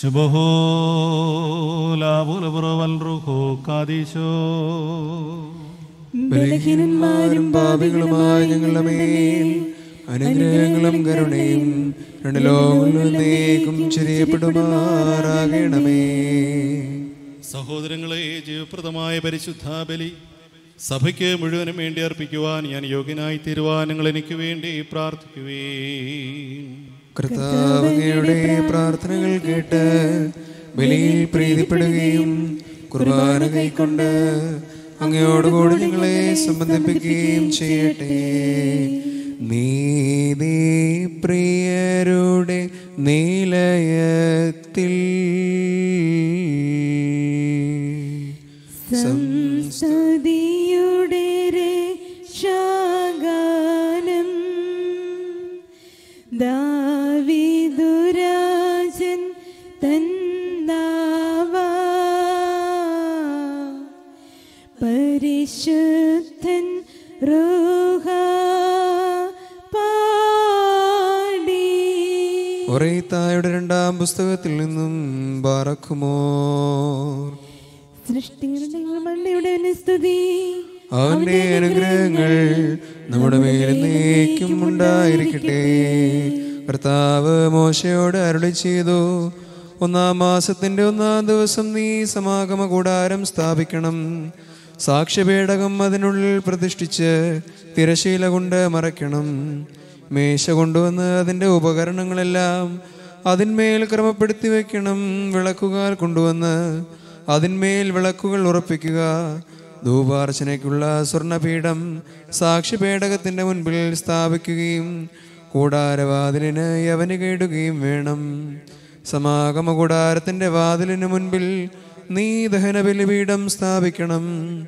ശുഭഹോ ലാബുലബുറവൽ റുഹോ കാദീശോ ബലഹീനന്മാരും പാപികളുമായ ഞങ്ങളുടെ മേൽ അനുഗ്രഹങ്ങളും കരുണയും രണ്ട് ലോകങ്ങളിലേക്കും ചെറിയപ്പെടുമാറാകണമേ സഹോദരങ്ങളെ ജീവപ്രദമായ പരിശുദ്ധ ബലി സഭയ്ക്ക് മുഴുവനും വേണ്ടി അർപ്പിക്കുവാൻ ഞാൻ യോഗ്യനായി തീരുവാൻ നിങ്ങൾ എനിക്ക് വേണ്ടി പ്രാർത്ഥിക്കുവേ കർത്താവങ്ങയുടെ പ്രാർത്ഥനകൾ കേട്ട് ബലിയിൽ പ്രീതിപ്പെടുകയും കുർബാന കൈക്കൊണ്ട് അങ്ങയോടുകൂടി ഞങ്ങളെ സംബന്ധിപ്പിക്കുകയും ചെയ്യട്ടെ നീതി പ്രിയരുടെ നിലയത്തിൽ സംസ്തുതിയുടെ രക്ഷാഗാനം ദാവിദുരാജൻ തന്നാവാ പരിശുദ്ധൻ റൂഹ പാടി ഒറേത്തായുടെ രണ്ടാം പുസ്തകത്തിൽ നിന്നും ബാറക്കുമോർ സൃഷ്ടികളുടെ മണ്ടയുടെ സ്തുതി അവന്റെ അനുഗ്രഹങ്ങൾ നമ്മുടെ മേൽ എന്നേക്കും ഉണ്ടായിരിക്കട്ടെ കർത്താവ് മോശയോട് അരുളി ചെയ്തു ഒന്നാം മാസത്തിന്റെ ഒന്നാം ദിവസം നീ സമാഗമ കൂടാരം സ്ഥാപിക്കണം സാക്ഷ്യപേടകം അതിനുള്ളിൽ പ്രതിഷ്ഠിച്ച് തിരശീല കൊണ്ട് മറയ്ക്കണം മേശ കൊണ്ടുവന്ന് അതിൻ്റെ ഉപകരണങ്ങളെല്ലാം അതിന്മേൽ ക്രമപ്പെടുത്തി വയ്ക്കണം വിളക്കുകാൽ കൊണ്ടുവന്ന് അതിന്മേൽ വിളക്കുകൾ ഉറപ്പിക്കുക ധൂപാർച്ചനയ്ക്കുള്ള സ്വർണപീഠം സാക്ഷ്യപേടകത്തിന്റെ മുൻപിൽ സ്ഥാപിക്കുകയും കൂടാരവാതിലിന് യവന് കേടുകയും വേണം സമാഗമ കൂടാരത്തിന്റെ വാതിലിന് മുൻപിൽ നീ ദഹന ബലിപീഠം സ്ഥാപിക്കണം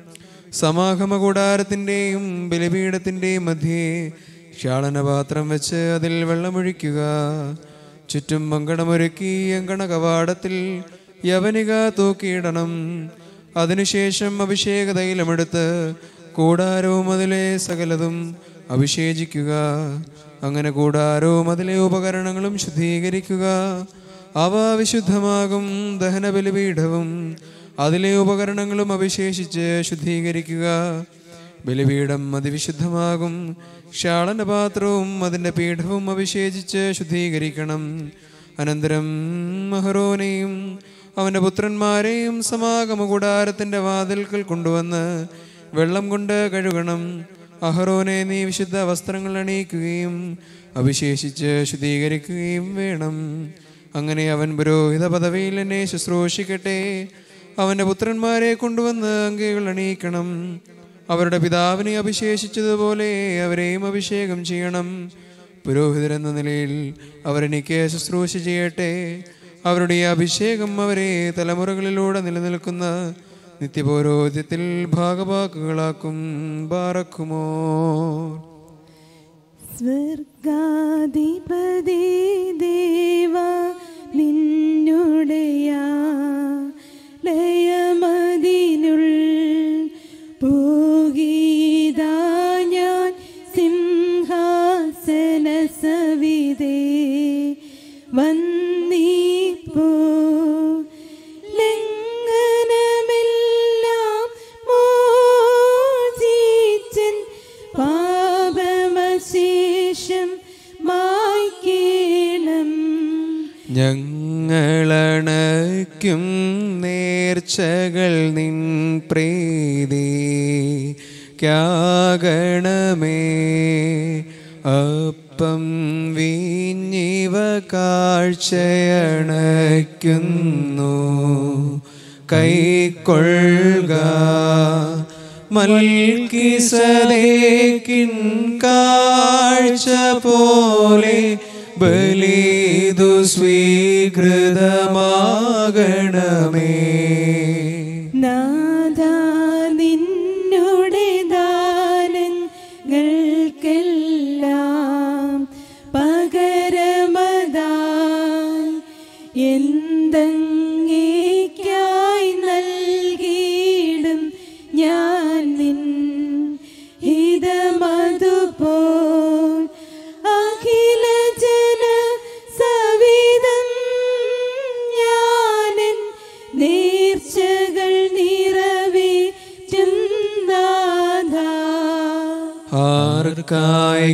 സമാഗമ കൂടാരത്തിന്റെയും ബലിപീഠത്തിന്റെയും മധ്യേ ക്ഷാളനപാത്രം വെച്ച് അതിൽ വെള്ളമൊഴിക്കുക ചുറ്റും മങ്കണമൊരുക്കി അങ്കണ കവാടത്തിൽ യവനിക തൂക്കിയിടണം അതിനുശേഷം അഭിഷേക തൈലമെടുത്ത് കൂടാരവും അതിലെ സകലതും അഭിഷേചിക്കുക അങ്ങനെ കൂടാരവും അതിലെ ഉപകരണങ്ങളും ശുദ്ധീകരിക്കുക അവ വിശുദ്ധമാകും ദഹനബലിപീഠവും അതിലെ ഉപകരണങ്ങളും അഭിഷേഷിച്ച് ശുദ്ധീകരിക്കുക ബലിപീഠം അതിവിശുദ്ധമാകും ക്ഷാളനപാത്രവും അതിൻ്റെ പീഠവും അഭിഷേചിച്ച് ശുദ്ധീകരിക്കണം അനന്തരം മഹറോനെയും അവൻ്റെ പുത്രന്മാരെയും സമാഗമ കൂടാരത്തിൻ്റെ വാതിൽക്കൽ കൊണ്ടുവന്ന് വെള്ളം കൊണ്ട് കഴുകണം അഹറോനെ നീ വിശുദ്ധ വസ്ത്രങ്ങൾ അണിയിക്കുകയും അഭിഷേഷിച്ച് ശുദ്ധീകരിക്കുകയും വേണം അങ്ങനെ അവൻ പുരോഹിത പദവിയിൽ എന്നെ ശുശ്രൂഷിക്കട്ടെ അവൻ്റെ പുത്രന്മാരെ കൊണ്ടുവന്ന് അങ്കികൾ അണിയിക്കണം അവരുടെ പിതാവിനെ അഭിഷേഷിച്ചതുപോലെ അവരെയും അഭിഷേകം ചെയ്യണം പുരോഹിതരെന്ന നിലയിൽ അവരെനിക്ക് ശുശ്രൂഷ ചെയ്യട്ടെ അവരുടെ ഈ അഭിഷേകം അവരെ തലമുറകളിലൂടെ നിലനിൽക്കുന്ന നിത്യപൗരോഹിത്യത്തിൽ ഭാഗവാക്കുകളാക്കും ബാറക്കുമോ സ്വർഗാധിപതി ദേവ നിന്നുടയ ലയമതിനുൾ പോകീതാ ഞാൻ സിംഹാസന സവിതേ വന്നീപ്പോ ലംഘനമെല്ലാം മോചിച്ചൻ പാപമശേഷം മായ്ക്കേണം ഞങ്ങളണയ്ക്കും നേർച്ചകൾ നിൻ പ്രീതി ക്യാഗണമേ അപ്പം വീഞ്ഞിവ കാഴ്ചയണയ്ക്കുന്നു കൈക്കൊള്ളുക മൽക്കിസദേക്കിൻ കാഴ്ച പോലെ ബലിതു സ്വീകൃതമാകണമേ നാഥ നിന്നുടെ ദാനങ്ങൾക്കെല്ലാം പകരമതായി എന്തെങ്കിക്കായി നൽകിയിടും ഞാൻ നിൻ ഹിതമതുപോൽ അഖില ജന സവിധം ഞാൻ ആർക്കായി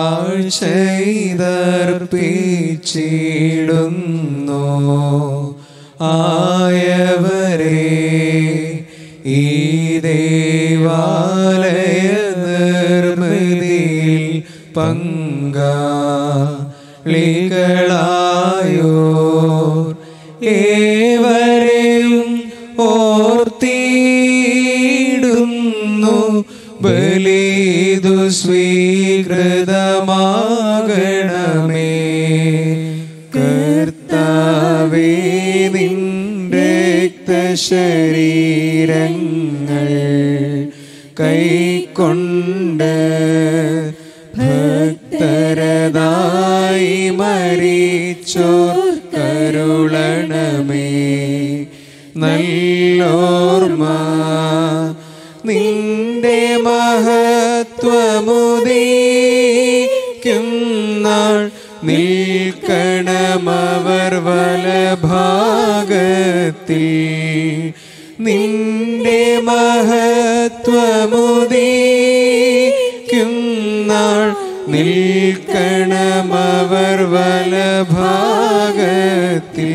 കാഴ്ചയിതർപ്പിച്ചിടുന്നു ആയവരെ ഈ ദേവാലയ നിർമ്മിതിയിൽ പങ്കാളികളായോർ ഏവരെയും ഓർത്തിടുന്നു ബലിതു സ്വീകൃതമാകണമേ കർത്താവേ നിന്റെ രക്തശരീരങ്ങൾ കൈക്കൊണ്ട് ഭക്തരതായി മരിച്ചോർ കരുളണമേ നല്ലോർമ്മ നിന്റെ മഹത്വമുദീക്കും നാൾ നിൽക്കണമവർ വലഭാഗത്തിൽ നിന്റെ മഹത്വമുദീക്കും നാൾ നിൽക്കണമവർ വലഭാഗത്തിൽ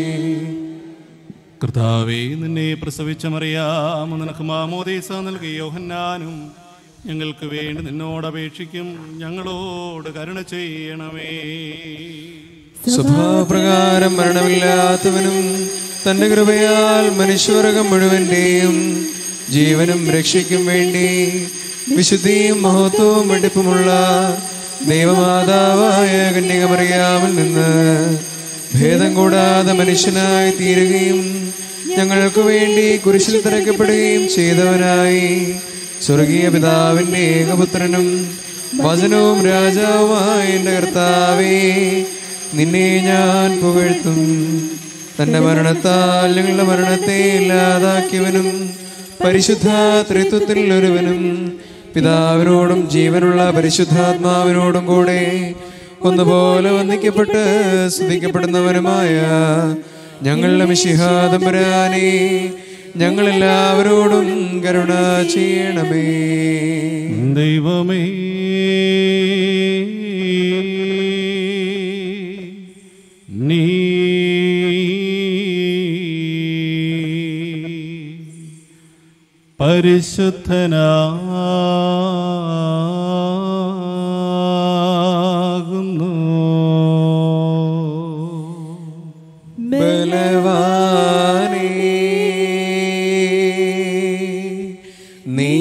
കർത്താവേ നിന്നെ പ്രസവിച്ച മറിയാമ നിനക്ക് മാമോദീസ നൽകിയ യോഹന്നാനും ഞങ്ങൾക്ക് വേണ്ടി നിന്നോട് അപേക്ഷിക്കും ഞങ്ങളോട് കരുണ ചെയ്യണമേ സ്വഭാവപ്രകാരം മരണമില്ലാത്തവനും തന്റെ കൃപയാൽ മനുഷ്യവർഗം മുഴുവന്റെയും ജീവനും രക്ഷയ്ക്കും വേണ്ടി വിശുദ്ധിയും മഹത്വവും വെടിപ്പുമുള്ള ദൈവമാതാവായ കന്യകമറിയാമിൽ നിന്ന് ഭേദം കൂടാതെ മനുഷ്യനായി തീരുകയും ഞങ്ങൾക്ക് വേണ്ടി കുരിശിൽ തിരക്കപ്പെടുകയും ചെയ്തവനായി സ്വർഗീയ പിതാവിന്റെ ഏകപുത്രനും വചനവും രാജാവുമായ എൻ്റെ കർത്താവേ നിന്നെ ഞാൻ പുകഴ്ത്തും തന്റെ മരണത്താൽ ഞങ്ങളുടെ മരണത്തെ ഇല്ലാതാക്കിയവനും പരിശുദ്ധ ത്രിത്വത്തിൽ ഒരുവനും പിതാവിനോടും ജീവനുള്ള പരിശുദ്ധാത്മാവിനോടും കൂടെ ഒന്നുപോലെ വന്ദിക്കപ്പെട്ട് സ്തുതിക്കപ്പെടുന്നവനുമായ ഞങ്ങളുടെ മിശിഹാദംബരാനെ ഞങ്ങളെല്ലാവരോടും കരുണ ചെയ്യണമേ ദൈവമേ നീ പരിശുദ്ധനാകുന്നു ബലവാനേ നീ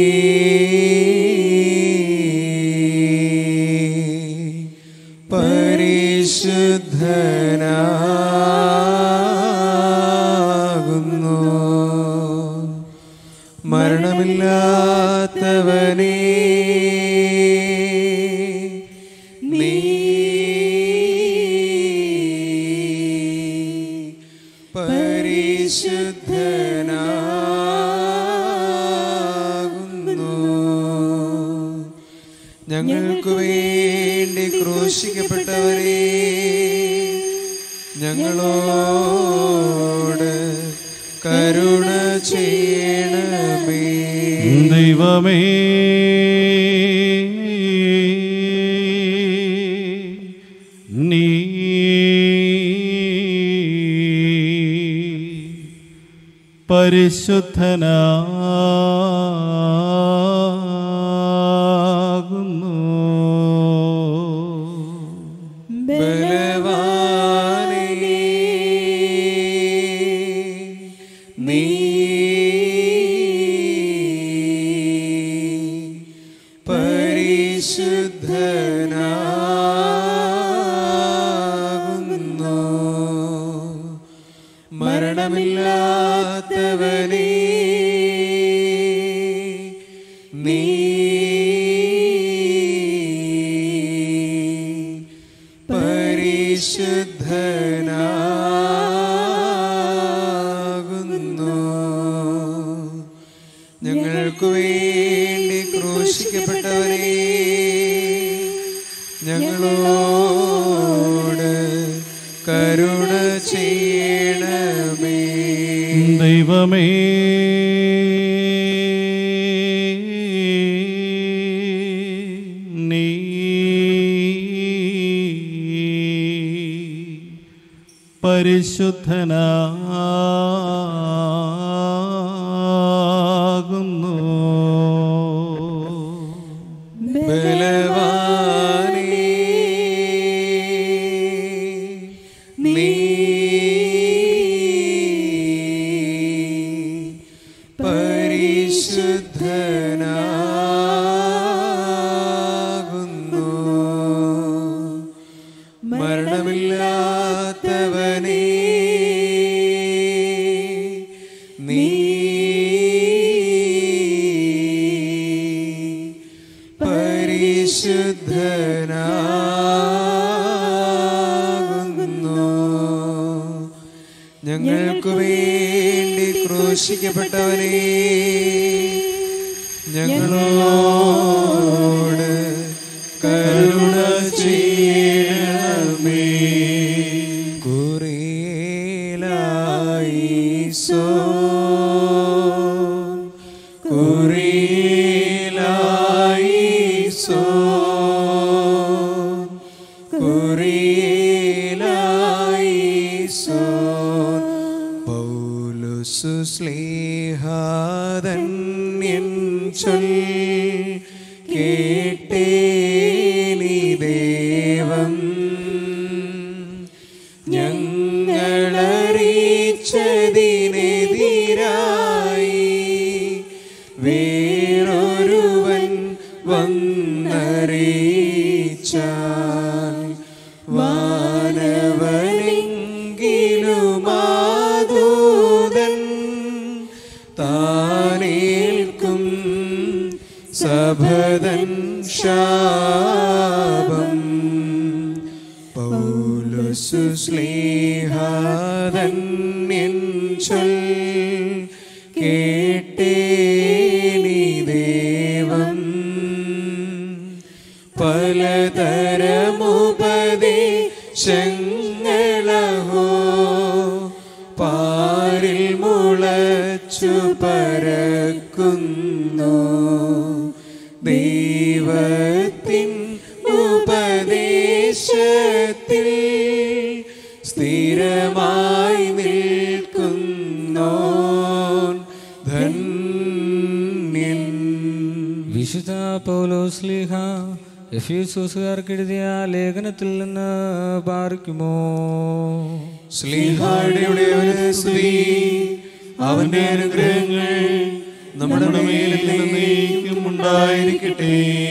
പരിശുദ്ധനാകുന്നു മരണമില്ലാത്തവനേ നീ പരിശുദ്ധനാകുന്നു ഞങ്ങൾക്ക് വേണ്ടി ക്രൂശിക്കപ്പെട്ടവരെ ഞങ്ങളോട് കരുണ ചെയ്യണമേ ദൈവമേ നീ പരിശുദ്ധനാകുന്നു ബലവാനേ നീ പരിശുദ്ധനാകുന്നു മരണമില്ലാത്തവനേ നീ പരിശുദ്ധനാകുന്നു ഞങ്ങൾക്ക് വേണ്ടി ക്രൂശിക്കപ്പെട്ടവരെ ഞങ്ങളോട് കരുണ ചെയ്യണമേ ദൈവമേ പരിശുദ്ധനാകുന്നു ബലവാനേ നീ പരിശുദ്ധനാകുന്നു മരണമില്ലാത്തവനേ നീ പരിശുദ്ധനാകുന്നു ഞങ്ങൾക്കു വേണ്ടി ക്രൂശിക്കപ്പെട്ടവനേ ഞങ്ങളോട് കരുണ ചെയ്യണമേ കുറിയിലായിസോ കുറിയിലായിസോ കുറിയിലായിസോ പൗലുസു സ്ലീഹാതന്യൻ ചൊൽ കേട്ടേനി ദേവം ഞങ്ങളറിയിച്ചതിനെതിരായി വേറൊരുവൻ വന്നറിയിച്ചാൽ വാനവനെങ്കിലുമാതൂതൻ താനേൽക്കും സഭതൻ ശാപം പൗലുസു സ്ലീഹാതന്യൻ ചൊൽ കേട്ടേനി ദേവം പലതരമുപദേശങ്ങളഹോ പാരിൽ മുളച്ചു പരക്കുന്നു ദൈവത്തിൻ ഉപദേശത്തിൽ സ്ഥിരമായി നിൽക്കുന്നോൻ ധന്യൻ വിശുദ്ധ പൗലോസ്ലിഹ എഫീസോസുകാർക്ക് എഴുതിയ ലേഖനത്തിൽ നിന്ന് പാർക്കുമോ സ്ലീഹായുടെ സ്തുതി അവന്റെ അനുഗ്രഹങ്ങൾ നമ്മുടെ മേലിൽ എന്നേക്കും ഉണ്ടായിരിക്കട്ടെ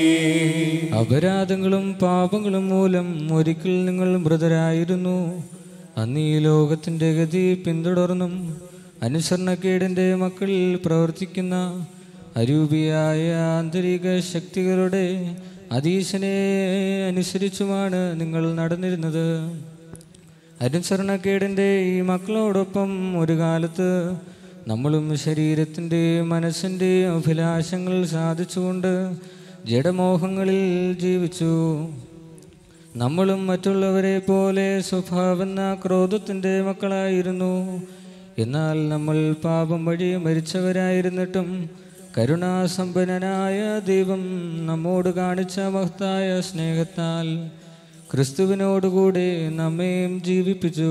അപരാധങ്ങളും പാപങ്ങളും മൂലം ഒരിക്കൽ നിങ്ങൾ മൃതരായിരുന്നു അന്ന് ഈ ലോകത്തിന്റെ ഗതി പിന്തുടർന്നും അനുസരണക്കേടിന്റെ മക്കളിൽ പ്രവർത്തിക്കുന്ന അരൂപിയായ ആന്തരിക ശക്തികളുടെ അതീശനെ അനുസരിച്ചുമാണ് നിങ്ങൾ നടന്നിരുന്നത് അനുസരണക്കേടിൻ്റെ ഈ മക്കളോടൊപ്പം ഒരു കാലത്ത് നമ്മളും ശരീരത്തിൻ്റെ മനസ്സിൻ്റെ അഭിലാഷങ്ങൾ സാധിച്ചുകൊണ്ട് ജഡമോഹങ്ങളിൽ ജീവിച്ചു നമ്മളും മറ്റുള്ളവരെ പോലെ സ്വഭാവെന്ന ക്രോധത്തിൻ്റെ മക്കളായിരുന്നു എന്നാൽ നമ്മൾ പാപം വഴി മരിച്ചവരായിരുന്നിട്ടും കരുണാസമ്പന്നനായ ദൈവം നമ്മോട് കാണിച്ച മഹത്തായ സ്നേഹത്താൽ ക്രിസ്തുവിനോടുകൂടെ നമ്മയും ജീവിപ്പിച്ചു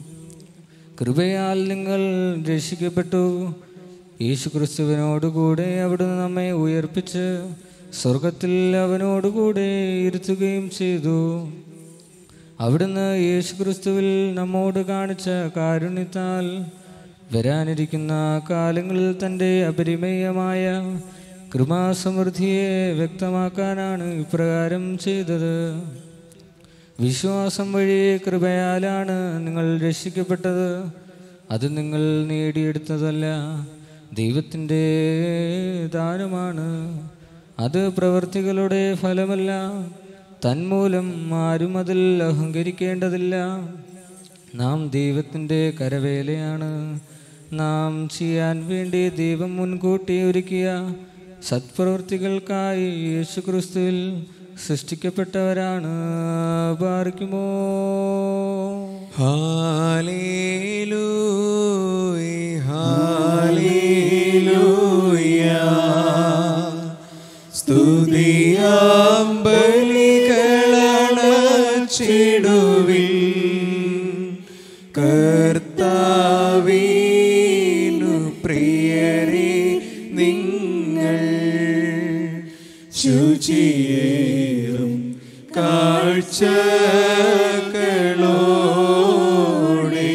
കൃപയാൽ നിങ്ങൾ രക്ഷിക്കപ്പെട്ടു യേശു ക്രിസ്തുവിനോടുകൂടെ അവിടുന്ന് നമ്മെ ഉയർപ്പിച്ച് സ്വർഗത്തിൽ അവനോടുകൂടെ ഇരുത്തുകയും ചെയ്തു അവിടുന്ന് യേശു ക്രിസ്തുവിൽ നമ്മോട് കാണിച്ച കാരുണ്യത്താൽ വരാനിരിക്കുന്ന കാലങ്ങളിൽ തൻ്റെ അപരിമേയമായ കൃപാസമൃദ്ധിയെ വ്യക്തമാക്കാനാണ് ഇപ്രകാരം ചെയ്തത് വിശ്വാസം വഴി കൃപയാലാണ് നിങ്ങൾ രക്ഷിക്കപ്പെട്ടത് അത് നിങ്ങൾ നേടിയെടുത്തതല്ല ദൈവത്തിൻ്റെ ദാനമാണ് അത് പ്രവൃത്തികളുടെ ഫലമല്ല തന്മൂലം ആരും അതിൽ അഹങ്കരിക്കേണ്ടതില്ല നാം ദൈവത്തിൻ്റെ കരവേലയാണ് നാം ചെയ്യാൻ വേണ്ടി ദൈവം മുൻകൂട്ടി ഒരുക്കിയ സത്പ്രവൃത്തികൾക്കായി യേശു ക്രിസ്തുവിൽ സൃഷ്ടിക്കപ്പെട്ടവരാണ് പാർക്കുമോ ഹാലേലൂയ ഹാലേലൂയ സ്തുതിയാം ബലികളണച്ചിടുവിൻ കരുണാസമ്പന്നനാം സ്തുതിയേറും കാഴ്ചകളോടെ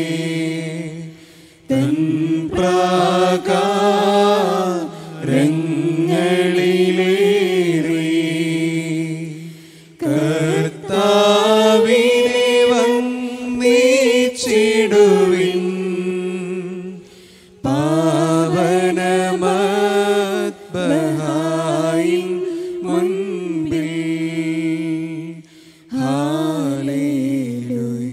തൻ പ്രാകാരങ്ങളിലേറി കർത്താവിനെ വന്നിച്ചിടുവിൻ പാവനമദ്ബഹായിൻ മുൻപിൽ ഹാലേലൂയ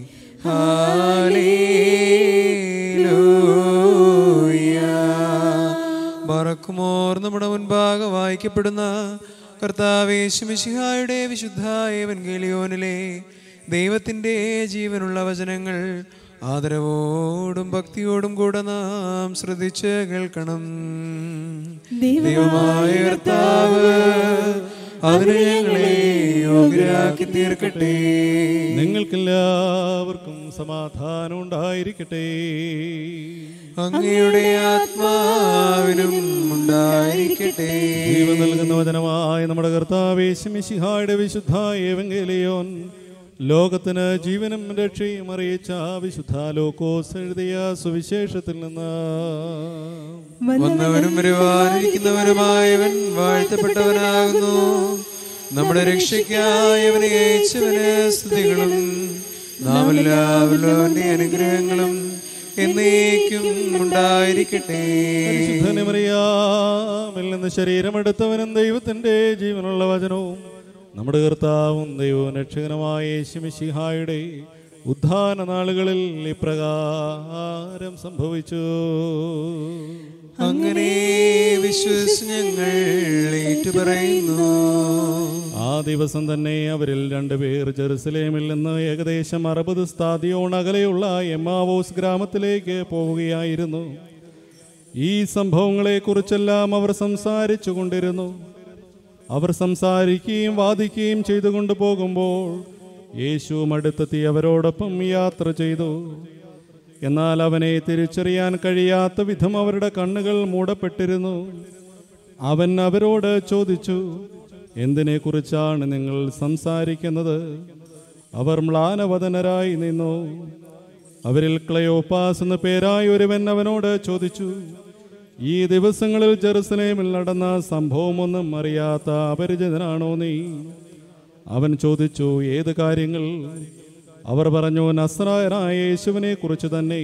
ഹാലേലൂയ ബറക്കുമോർ നമ്മുടെ മുൻപാകെ വായിക്കപ്പെടുന്ന കർത്താവേശുമിശിഹായുടെ വിശുദ്ധ ഏവൻഗേലിയോനിലെ ദൈവത്തിൻ്റെ ജീവനുള്ള വചനങ്ങൾ ആദരവോടും ഭക്തിയോടും കൂടെ നാം ശ്രദ്ധിച്ച് കേൾക്കണം ദൈവമായ കർത്താവ് അതിന് ഞങ്ങളെ യോഗ്യരാക്കി തീർക്കട്ടെ നിങ്ങൾക്കെല്ലാവർക്കും സമാധാനം ഉണ്ടായിരിക്കട്ടെ അങ്ങയുടെ ആത്മാവിനും ഉണ്ടായിരിക്കട്ടെ ദൈവം നൽകുന്ന വചനമായ നമ്മുടെ കർത്താവേശമിശിഹായുടെ വിശുദ്ധ ഏവങ്കേലിയോൻ ലോകത്തിന് ജീവനും രക്ഷയും അറിയിച്ച വിശുദ്ധ ലോക്കോസ് എഴുതിയ സുവിശേഷത്തിൽ നിന്ന് വന്നവനും വരുവാനിരിക്കുന്നവനുമായവൻ വാഴ്ത്തപ്പെട്ടവനാകുന്നു നമ്മുടെ രക്ഷയ്ക്കായി അവനെ അയച്ചവന് സ്തുതികളും നാം എല്ലാവരിലും അവന്റെ അനുഗ്രഹങ്ങളും എന്നേക്കും ഉണ്ടായിരിക്കട്ടെ പരിശുദ്ധനമറിയാമിൽ നിന്ന് ശരീരമെടുത്തവനും ദൈവത്തിന്റെ ജീവനുള്ള വചനവും നമ്മുടെ കർത്താവും ദൈവവും രക്ഷകനുമായ യേശുമിശിഹായുടെ ഉദ്ധാന നാളുകളിൽ ഇപ്രകാരം സംഭവിച്ചു അങ്ങനെ വിശ്വസിച്ച് ഞങ്ങൾ ഏറ്റുപറയുന്നു ആ ദിവസം തന്നെ അവരിൽ രണ്ടുപേർ ജെറുസലേമിൽ നിന്ന് ഏകദേശം അറുപത് സ്ഥാതിയോൺ അകലെയുള്ള എമാവോസ് ഗ്രാമത്തിലേക്ക് പോവുകയായിരുന്നു ഈ സംഭവങ്ങളെക്കുറിച്ചെല്ലാം അവർ സംസാരിച്ചു കൊണ്ടിരുന്നു അവർ സംസാരിക്കുകയും വാദിക്കുകയും ചെയ്തുകൊണ്ട് പോകുമ്പോൾ യേശുവും അടുത്തെത്തി അവരോടൊപ്പം യാത്ര ചെയ്തു എന്നാൽ അവനെ തിരിച്ചറിയാൻ കഴിയാത്ത വിധം അവരുടെ കണ്ണുകൾ മൂടപ്പെട്ടിരുന്നു അവൻ അവരോട് ചോദിച്ചു എന്തിനെക്കുറിച്ചാണ് നിങ്ങൾ സംസാരിക്കുന്നത് അവർ മ്ലാനവദനരായി നിന്നു അവരിൽ ക്ലയോപ്പാസ് എന്ന പേരായ ഒരുവൻ അവനോട് ചോദിച്ചു ഈ ദിവസങ്ങളിൽ ജെറുസലേമിൽ നടന്ന സംഭവമൊന്നും അറിയാത്ത അപരിചിതനാണോ നീ അവൻ ചോദിച്ചു ഏത് കാര്യങ്ങൾ അവർ പറഞ്ഞു നസ്രായനായ യേശുവിനെ കുറിച്ച് തന്നെ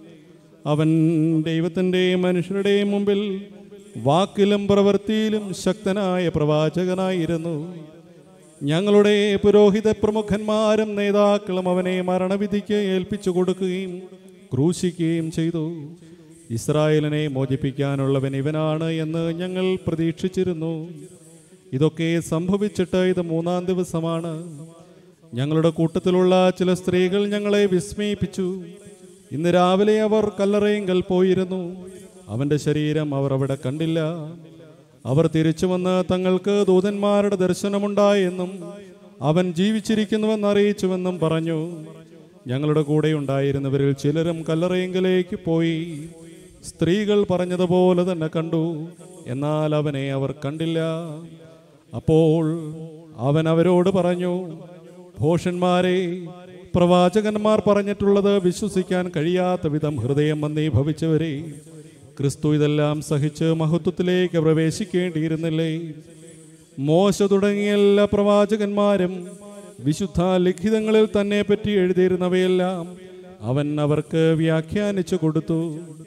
അവൻ ദൈവത്തിൻ്റെയും മനുഷ്യരുടെയും മുമ്പിൽ വാക്കിലും പ്രവൃത്തിയിലും ശക്തനായ പ്രവാചകനായിരുന്നു ഞങ്ങളുടെ പുരോഹിത പ്രമുഖന്മാരും നേതാക്കളും അവനെ മരണവിധിക്ക് ഏൽപ്പിച്ചു കൊടുക്കുകയും ക്രൂശിക്കുകയും ചെയ്തു ഇസ്രായേലിനെ മോചിപ്പിക്കാനുള്ളവൻ ഇവനാണ് എന്ന് ഞങ്ങൾ പ്രതീക്ഷിച്ചിരുന്നു ഇതൊക്കെ സംഭവിച്ചിട്ട് ഇത് മൂന്നാം ദിവസമാണ് ഞങ്ങളുടെ കൂട്ടത്തിലുള്ള ചില സ്ത്രീകൾ ഞങ്ങളെ വിസ്മയിപ്പിച്ചു ഇന്ന് രാവിലെ അവർ കല്ലറയെങ്കൽ പോയിരുന്നു അവന്റെ ശരീരം അവർ അവിടെ കണ്ടില്ല അവർ തിരിച്ചു വന്ന് തങ്ങൾക്ക് ദൂതന്മാരുടെ ദർശനമുണ്ടായെന്നും അവൻ ജീവിച്ചിരിക്കുന്നുവെന്ന് അറിയിച്ചുവെന്നും പറഞ്ഞു ഞങ്ങളുടെ കൂടെ ഉണ്ടായിരുന്നവരിൽ ചിലരും കല്ലറയെങ്കിലേക്ക് പോയി സ്ത്രീകൾ പറഞ്ഞതുപോലെ തന്നെ കണ്ടു എന്നാൽ അവനെ അവർ കണ്ടില്ല അപ്പോൾ അവൻ അവരോട് പറഞ്ഞു ഭോഷന്മാരെ പ്രവാചകന്മാർ പറഞ്ഞിട്ടുള്ളത് വിശ്വസിക്കാൻ കഴിയാത്ത വിധം ഹൃദയം മന്ദീഭവിച്ചവരെ ക്രിസ്തു ഇതെല്ലാം സഹിച്ച് മഹത്വത്തിലേക്ക് പ്രവേശിക്കേണ്ടിയിരുന്നില്ലേ മോശ തുടങ്ങിയ എല്ലാ പ്രവാചകന്മാരും വിശുദ്ധ ലിഖിതങ്ങളിൽ തന്നെ പറ്റി എഴുതിയിരുന്നവയെല്ലാം അവൻ അവർക്ക് വ്യാഖ്യാനിച്ചു കൊടുത്തു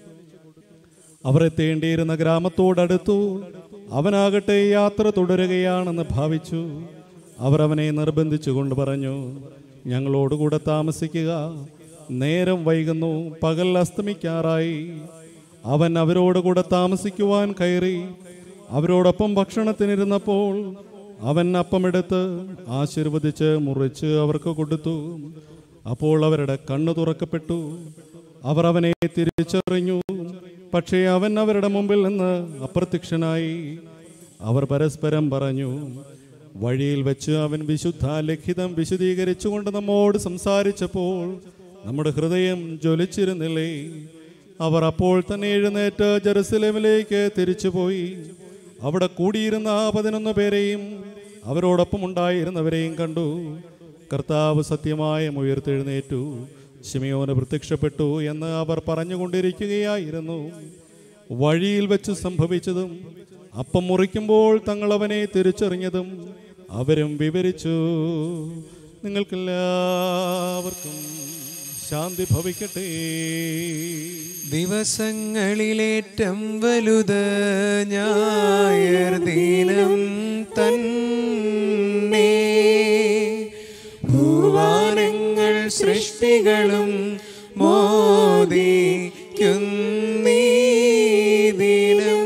അവർ എത്തേണ്ടിയിരുന്ന ഗ്രാമത്തോടടുത്തു അവനാകട്ടെ യാത്ര തുടരുകയാണെന്ന് ഭാവിച്ചു അവർ അവനെ നിർബന്ധിച്ചു കൊണ്ട് പറഞ്ഞു ഞങ്ങളോടുകൂടെ താമസിക്കുക നേരം വൈകുന്നു പകൽ അസ്തമിക്കാറായി അവൻ അവരോടുകൂടെ താമസിക്കുവാൻ കയറി അവരോടൊപ്പം ഭക്ഷണത്തിനിരുന്നപ്പോൾ അവൻ അപ്പമെടുത്ത് ആശീർവദിച്ച് മുറിച്ച് അവർക്ക് കൊടുത്തു അപ്പോൾ അവരുടെ കണ്ണു തുറക്കപ്പെട്ടു അവർ അവനെ തിരിച്ചറിഞ്ഞു പക്ഷേ അവൻ അവരുടെ മുമ്പിൽ നിന്ന് അപ്രത്യക്ഷനായി അവർ പരസ്പരം പറഞ്ഞു വഴിയിൽ വെച്ച് അവൻ വിശുദ്ധ ലിഖിതം വിശദീകരിച്ചുകൊണ്ട് നമ്മോട് സംസാരിച്ചപ്പോൾ നമ്മുടെ ഹൃദയം ജ്വലിച്ചിരുന്നില്ലേ അവർ അപ്പോൾ തന്നെ എഴുന്നേറ്റ് ജെറുസലേമിലേക്ക് തിരിച്ചുപോയി അവിടെ കൂടിയിരുന്ന ആ പതിനൊന്ന് പേരെയും അവരോടൊപ്പം ഉണ്ടായിരുന്നവരെയും കണ്ടു കർത്താവ് സത്യമായും ഉയർത്തെഴുന്നേറ്റു ശിമയോന് പ്രത്യക്ഷപ്പെട്ടു എന്ന് അവർ പറഞ്ഞുകൊണ്ടിരിക്കുകയായിരുന്നു വഴിയിൽ വെച്ച് സംഭവിച്ചതും അപ്പം മുറിക്കുമ്പോൾ തങ്ങൾ അവനെ തിരിച്ചറിഞ്ഞതും അവരും വിവരിച്ചു നിങ്ങൾക്കെല്ലാവർക്കും ശാന്തി ഭവിക്കട്ടെ ദിവസങ്ങളിലേറ്റം വലുത് ഞായർ ദിനം തന്നെ ഭൂവാനങ്ങൾ സൃഷ്ടികളും മോദിക്കുന്നീ ദിനം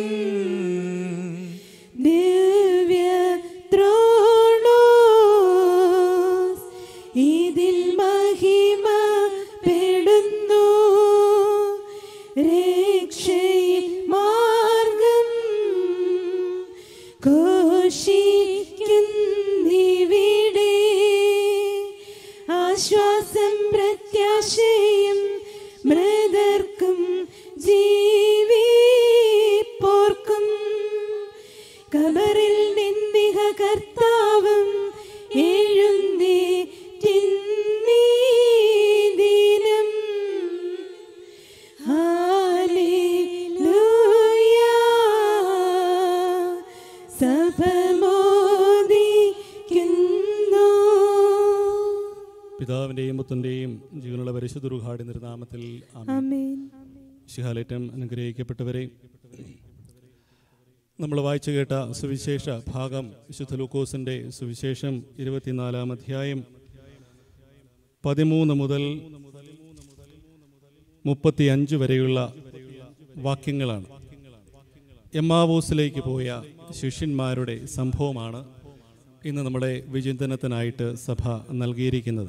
ദിവ്യ ത്രോണോസ് ഇതിൽ മഹിമ പെടുന്നു രക്ഷയിൽ മാർഗം ഘോഷിക്കുന്നിവിടെ ആശ്വാസം പ്രത്യാശയും മൃതർക്കും ജീവിപ്പോർക്കും കബറിൽ നിന്നിഹ കർത്താവും എഴുന്നേറ്റിന്നീ ദിനം ഹാലേലൂയ സഭ മോദിക്കുന്നു പിതാവിൻ്റെയും പുത്രൻ്റെയും ജീവനുള്ള പരിശുദ്ധ റുഹാടി നിർനാമത്തിൽ ആമേൻ. ആമേൻ ശിഹാലേറ്റം അനുഗ്രഹിക്കപ്പെട്ടവരെ നമ്മൾ വായിച്ചു കേട്ട സുവിശേഷ ഭാഗം വിശുദ്ധ ലൂക്കോസിൻ്റെ സുവിശേഷം ഇരുപത്തിനാലാം അധ്യായം പതിമൂന്ന് മുതൽ മുപ്പത്തിയഞ്ച് വരെയുള്ള വാക്യങ്ങളാണ് എമ്മാവൂസിലേക്ക് പോയ ശിഷ്യന്മാരുടെ സംഭവമാണ് ഇന്ന് നമ്മുടെ വിചിന്തനത്തിനായിട്ട് സഭ നൽകിയിരിക്കുന്നത്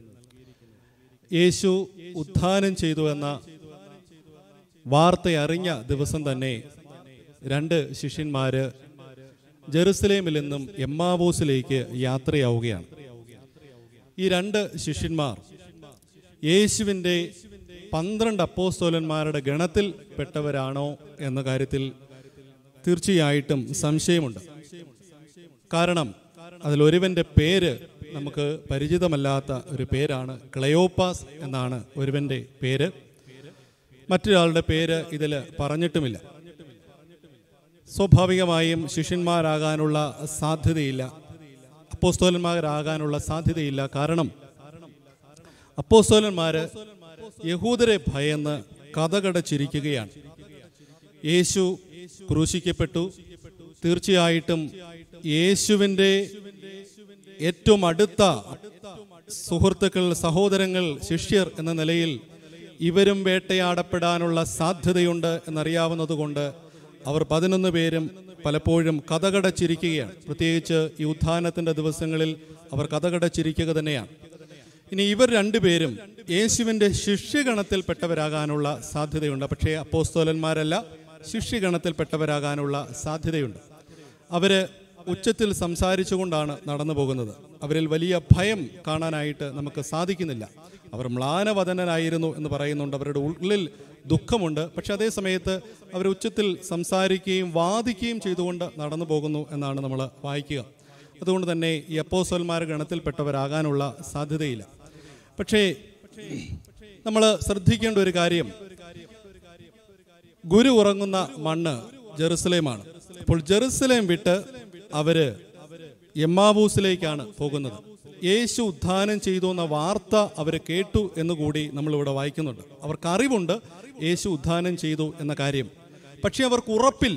യേശു ഉത്ഥാനം ചെയ്തു എന്ന വാർത്ത അറിഞ്ഞ ദിവസം തന്നെ രണ്ട് ശിഷ്യന്മാര് ജെറുസലേമിൽ നിന്നും എമ്മാവൂസിലേക്ക് യാത്രയാവുകയാണ് ഈ രണ്ട് ശിഷ്യന്മാർ യേശുവിൻ്റെ പന്ത്രണ്ട് അപ്പോസ്തോലന്മാരുടെ ഗണത്തിൽ പെട്ടവരാണോ എന്ന കാര്യത്തിൽ തീർച്ചയായിട്ടും സംശയമുണ്ട് കാരണം അതിലൊരുവന്റെ പേര് നമുക്ക് പരിചിതമല്ലാത്ത ഒരു പേരാണ് ക്ലയോപ്പാസ് എന്നാണ് ഒരുവന്റെ പേര് മറ്റൊരാളുടെ പേര് ഇതിൽ പറഞ്ഞിട്ടുമില്ല സ്വാഭാവികമായും ശിഷ്യന്മാരാകാനുള്ള സാധ്യതയില്ല അപ്പോസ്തോലന്മാരാകാനുള്ള സാധ്യതയില്ല കാരണം അപ്പോസ്തോലന്മാര് യഹൂദരെ ഭയന്ന് കഥകടച്ചിരിക്കുകയാണ് യേശു ക്രൂശിക്കപ്പെട്ടു തീർച്ചയായിട്ടും യേശുവിൻ്റെ ഏറ്റവും അടുത്ത സുഹൃത്തുക്കൾ സഹോദരങ്ങൾ ശിഷ്യർ എന്ന നിലയിൽ ഇവരും വേട്ടയാടപ്പെടാനുള്ള സാധ്യതയുണ്ട് എന്നറിയാവുന്നതുകൊണ്ട് അവർ പതിനൊന്ന് പേരും പലപ്പോഴും കഥകടച്ചിരിക്കുകയാണ് പ്രത്യേകിച്ച് ഈ ഉത്ഥാനത്തിൻ്റെ ദിവസങ്ങളിൽ അവർ കഥകടച്ചിരിക്കുക തന്നെയാണ് ഇനി ഇവർ രണ്ടുപേരും യേശുവിൻ്റെ ശിഷ്യഗണത്തിൽപ്പെട്ടവരാകാനുള്ള സാധ്യതയുണ്ട് പക്ഷേ അപ്പോസ്തോലന്മാരല്ല ശിഷ്യഗണത്തിൽപ്പെട്ടവരാകാനുള്ള സാധ്യതയുണ്ട് അവര് ഉച്ചത്തിൽ സംസാരിച്ചുകൊണ്ടാണ് നടന്നു പോകുന്നത് അവരിൽ വലിയ ഭയം കാണാനായിട്ട് നമുക്ക് സാധിക്കുന്നില്ല അവർ മ്ലാനവദനായിരുന്നു എന്ന് പറയുന്നുണ്ട് അവരുടെ ഉള്ളിൽ ദുഃഖമുണ്ട് പക്ഷെ അതേ സമയത്ത് അവർ ഉച്ചത്തിൽ സംസാരിക്കുകയും വാദിക്കുകയും ചെയ്തുകൊണ്ട് നടന്നു പോകുന്നു എന്നാണ് നമ്മൾ വായിക്കുക അതുകൊണ്ട് തന്നെ ഈ അപ്പോസ്വൽമാർ ഗണത്തിൽപ്പെട്ടവരാകാനുള്ള സാധ്യതയില്ല പക്ഷേ നമ്മൾ ശ്രദ്ധിക്കേണ്ട ഒരു കാര്യം ഗുരു ഉറങ്ങുന്ന മണ്ണ് ജെറുസലേമാണ് അപ്പോൾ ജെറുസലേം വിട്ട് അവര് എമ്മാവൂസിലേക്കാണ് പോകുന്നത് യേശു ഉദ്ധാനം ചെയ്തു എന്ന വാർത്ത അവർ കേട്ടു എന്ന് കൂടി നമ്മളിവിടെ വായിക്കുന്നുണ്ട് അവർക്ക് അറിവുണ്ട് യേശു ഉദ്ധാനം ചെയ്തു എന്ന കാര്യം പക്ഷെ അവർക്ക് ഉറപ്പില്ല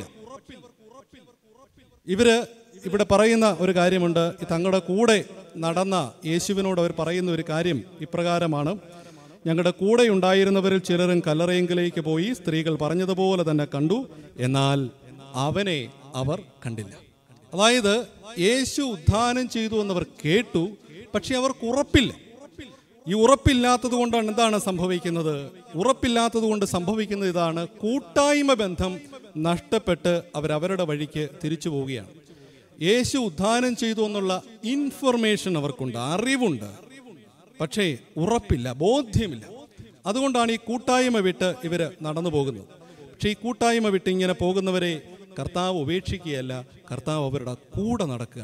ഇവര് ഇവിടെ പറയുന്ന ഒരു കാര്യമുണ്ട് തങ്ങളുടെ കൂടെ നടന്ന യേശുവിനോട് അവർ പറയുന്ന ഒരു കാര്യം ഇപ്രകാരമാണ് ഞങ്ങളുടെ കൂടെ ഉണ്ടായിരുന്നവരിൽ ചിലരും കല്ലറയെങ്കിലേക്ക് പോയി സ്ത്രീകൾ പറഞ്ഞതുപോലെ തന്നെ കണ്ടു എന്നാൽ അവനെ അവർ കണ്ടില്ല അതായത് യേശു ഉദ്ധാനം ചെയ്തു എന്നവർ കേട്ടു പക്ഷെ അവർക്ക് ഉറപ്പില്ല ഈ ഉറപ്പില്ലാത്തത് കൊണ്ടാണ് എന്താണ് സംഭവിക്കുന്നത് ഉറപ്പില്ലാത്തത് കൊണ്ട് സംഭവിക്കുന്നത് ഇതാണ് കൂട്ടായ്മ ബന്ധം നഷ്ടപ്പെട്ട് അവരവരുടെ വഴിക്ക് തിരിച്ചു പോവുകയാണ് യേശു ഉദ്ധാനം ചെയ്തു എന്നുള്ള ഇൻഫർമേഷൻ അവർക്കുണ്ട് അറിവുണ്ട് പക്ഷേ ഉറപ്പില്ല ബോധ്യമില്ല അതുകൊണ്ടാണ് ഈ കൂട്ടായ്മ വിട്ട് ഇവര് നടന്നു പോകുന്നത് പക്ഷേ ഈ കൂട്ടായ്മ വിട്ട് ഇങ്ങനെ പോകുന്നവരെ കർത്താവ് ഉപേക്ഷിക്കുകയല്ല കർത്താവ് അവരുടെ കൂടെ നടക്കുകയാണ്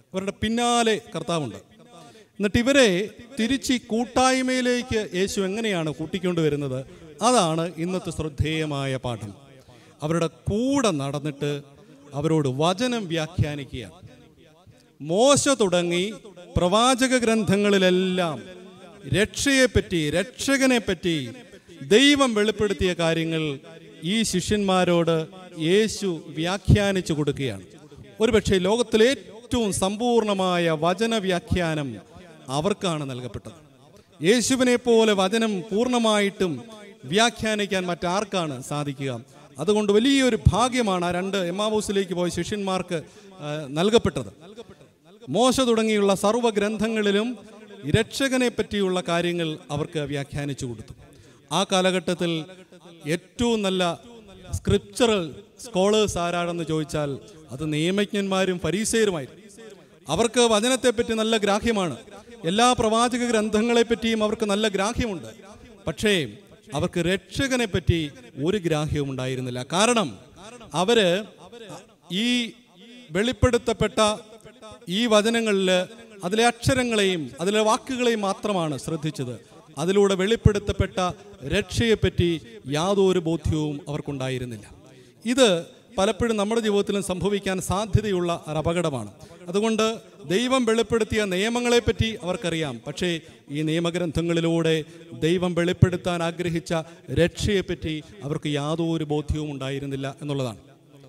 അവരുടെ പിന്നാലെ കർത്താവുണ്ട് എന്നിട്ട് ഇവരെ തിരിച്ച് ഈ കൂട്ടായ്മയിലേക്ക് യേശു എങ്ങനെയാണ് കൂട്ടിക്കൊണ്ടുവരുന്നത് അതാണ് ഇന്നത്തെ ശ്രദ്ധേയമായ പാഠം അവരുടെ കൂടെ നടന്നിട്ട് അവരോട് വചനം വ്യാഖ്യാനിക്കുകയാണ് മോശ തുടങ്ങി പ്രവാചക ഗ്രന്ഥങ്ങളിലെല്ലാം രക്ഷയെപ്പറ്റി രക്ഷകനെപ്പറ്റി ദൈവം വെളിപ്പെടുത്തിയ കാര്യങ്ങൾ ഈ ശിഷ്യന്മാരോട് യേശു വ്യാഖ്യാനിച്ചു കൊടുക്കുകയാണ് ഒരുപക്ഷെ ലോകത്തിലെ ഏറ്റവും സമ്പൂർണമായ വചന വ്യാഖ്യാനം അവർക്കാണ് നൽകപ്പെട്ടത് യേശുവിനെ പോലെ വചനം പൂർണ്ണമായിട്ടും വ്യാഖ്യാനിക്കാൻ മറ്റാർക്കാണ് സാധിക്കുക അതുകൊണ്ട് വലിയൊരു ഭാഗ്യമാണ് ആ രണ്ട് എമാവൂസിലേക്ക് പോയ ശിഷ്യന്മാർക്ക് ആ, നൽകപ്പെട്ടത് മോശ തുടങ്ങിയുള്ള സർവ്വ ഗ്രന്ഥങ്ങളിലും രക്ഷകനെ പറ്റിയുള്ള കാര്യങ്ങൾ അവർക്ക് വ്യാഖ്യാനിച്ചു കൊടുത്തു ആ കാലഘട്ടത്തിൽ ഏറ്റവും നല്ല സ്ക്രിപ്ചറൽ സ്കോളേഴ്സ് ആരാണെന്ന് ചോദിച്ചാൽ അത് നിയമജ്ഞന്മാരും ഫരീസേരുമായിരുന്നു അവർക്ക് വചനത്തെപ്പറ്റി നല്ല ഗ്രാഹ്യമാണ് എല്ലാ പ്രവാചക ഗ്രന്ഥങ്ങളെ പറ്റിയും അവർക്ക് നല്ല ഗ്രാഹ്യമുണ്ട് പക്ഷേ അവർക്ക് രക്ഷകനെ പറ്റി ഒരു ഗ്രാഹ്യവും ഉണ്ടായിരുന്നില്ല കാരണം അവര് ഈ വെളിപ്പെടുത്തപ്പെട്ട ഈ വചനങ്ങളിൽ അതിലെ അക്ഷരങ്ങളെയും അതിലെ വാക്കുകളെയും മാത്രമാണ് ശ്രദ്ധിച്ചത് അതിലൂടെ വെളിപ്പെടുത്തപ്പെട്ട രക്ഷയെപ്പറ്റി യാതൊരു ബോധ്യവും അവർക്കുണ്ടായിരുന്നില്ല ഇത് പലപ്പോഴും നമ്മുടെ ജീവിതത്തിലും സംഭവിക്കാൻ സാധ്യതയുള്ള ഒരു അപകടമാണ് അതുകൊണ്ട് ദൈവം വെളിപ്പെടുത്തിയ നിയമങ്ങളെപ്പറ്റി അവർക്കറിയാം പക്ഷേ ഈ നിയമഗ്രന്ഥങ്ങളിലൂടെ ദൈവം വെളിപ്പെടുത്താൻ ആഗ്രഹിച്ച രക്ഷയെപ്പറ്റി അവർക്ക് യാതൊരു ബോധ്യവും ഉണ്ടായിരുന്നില്ല എന്നുള്ളതാണ്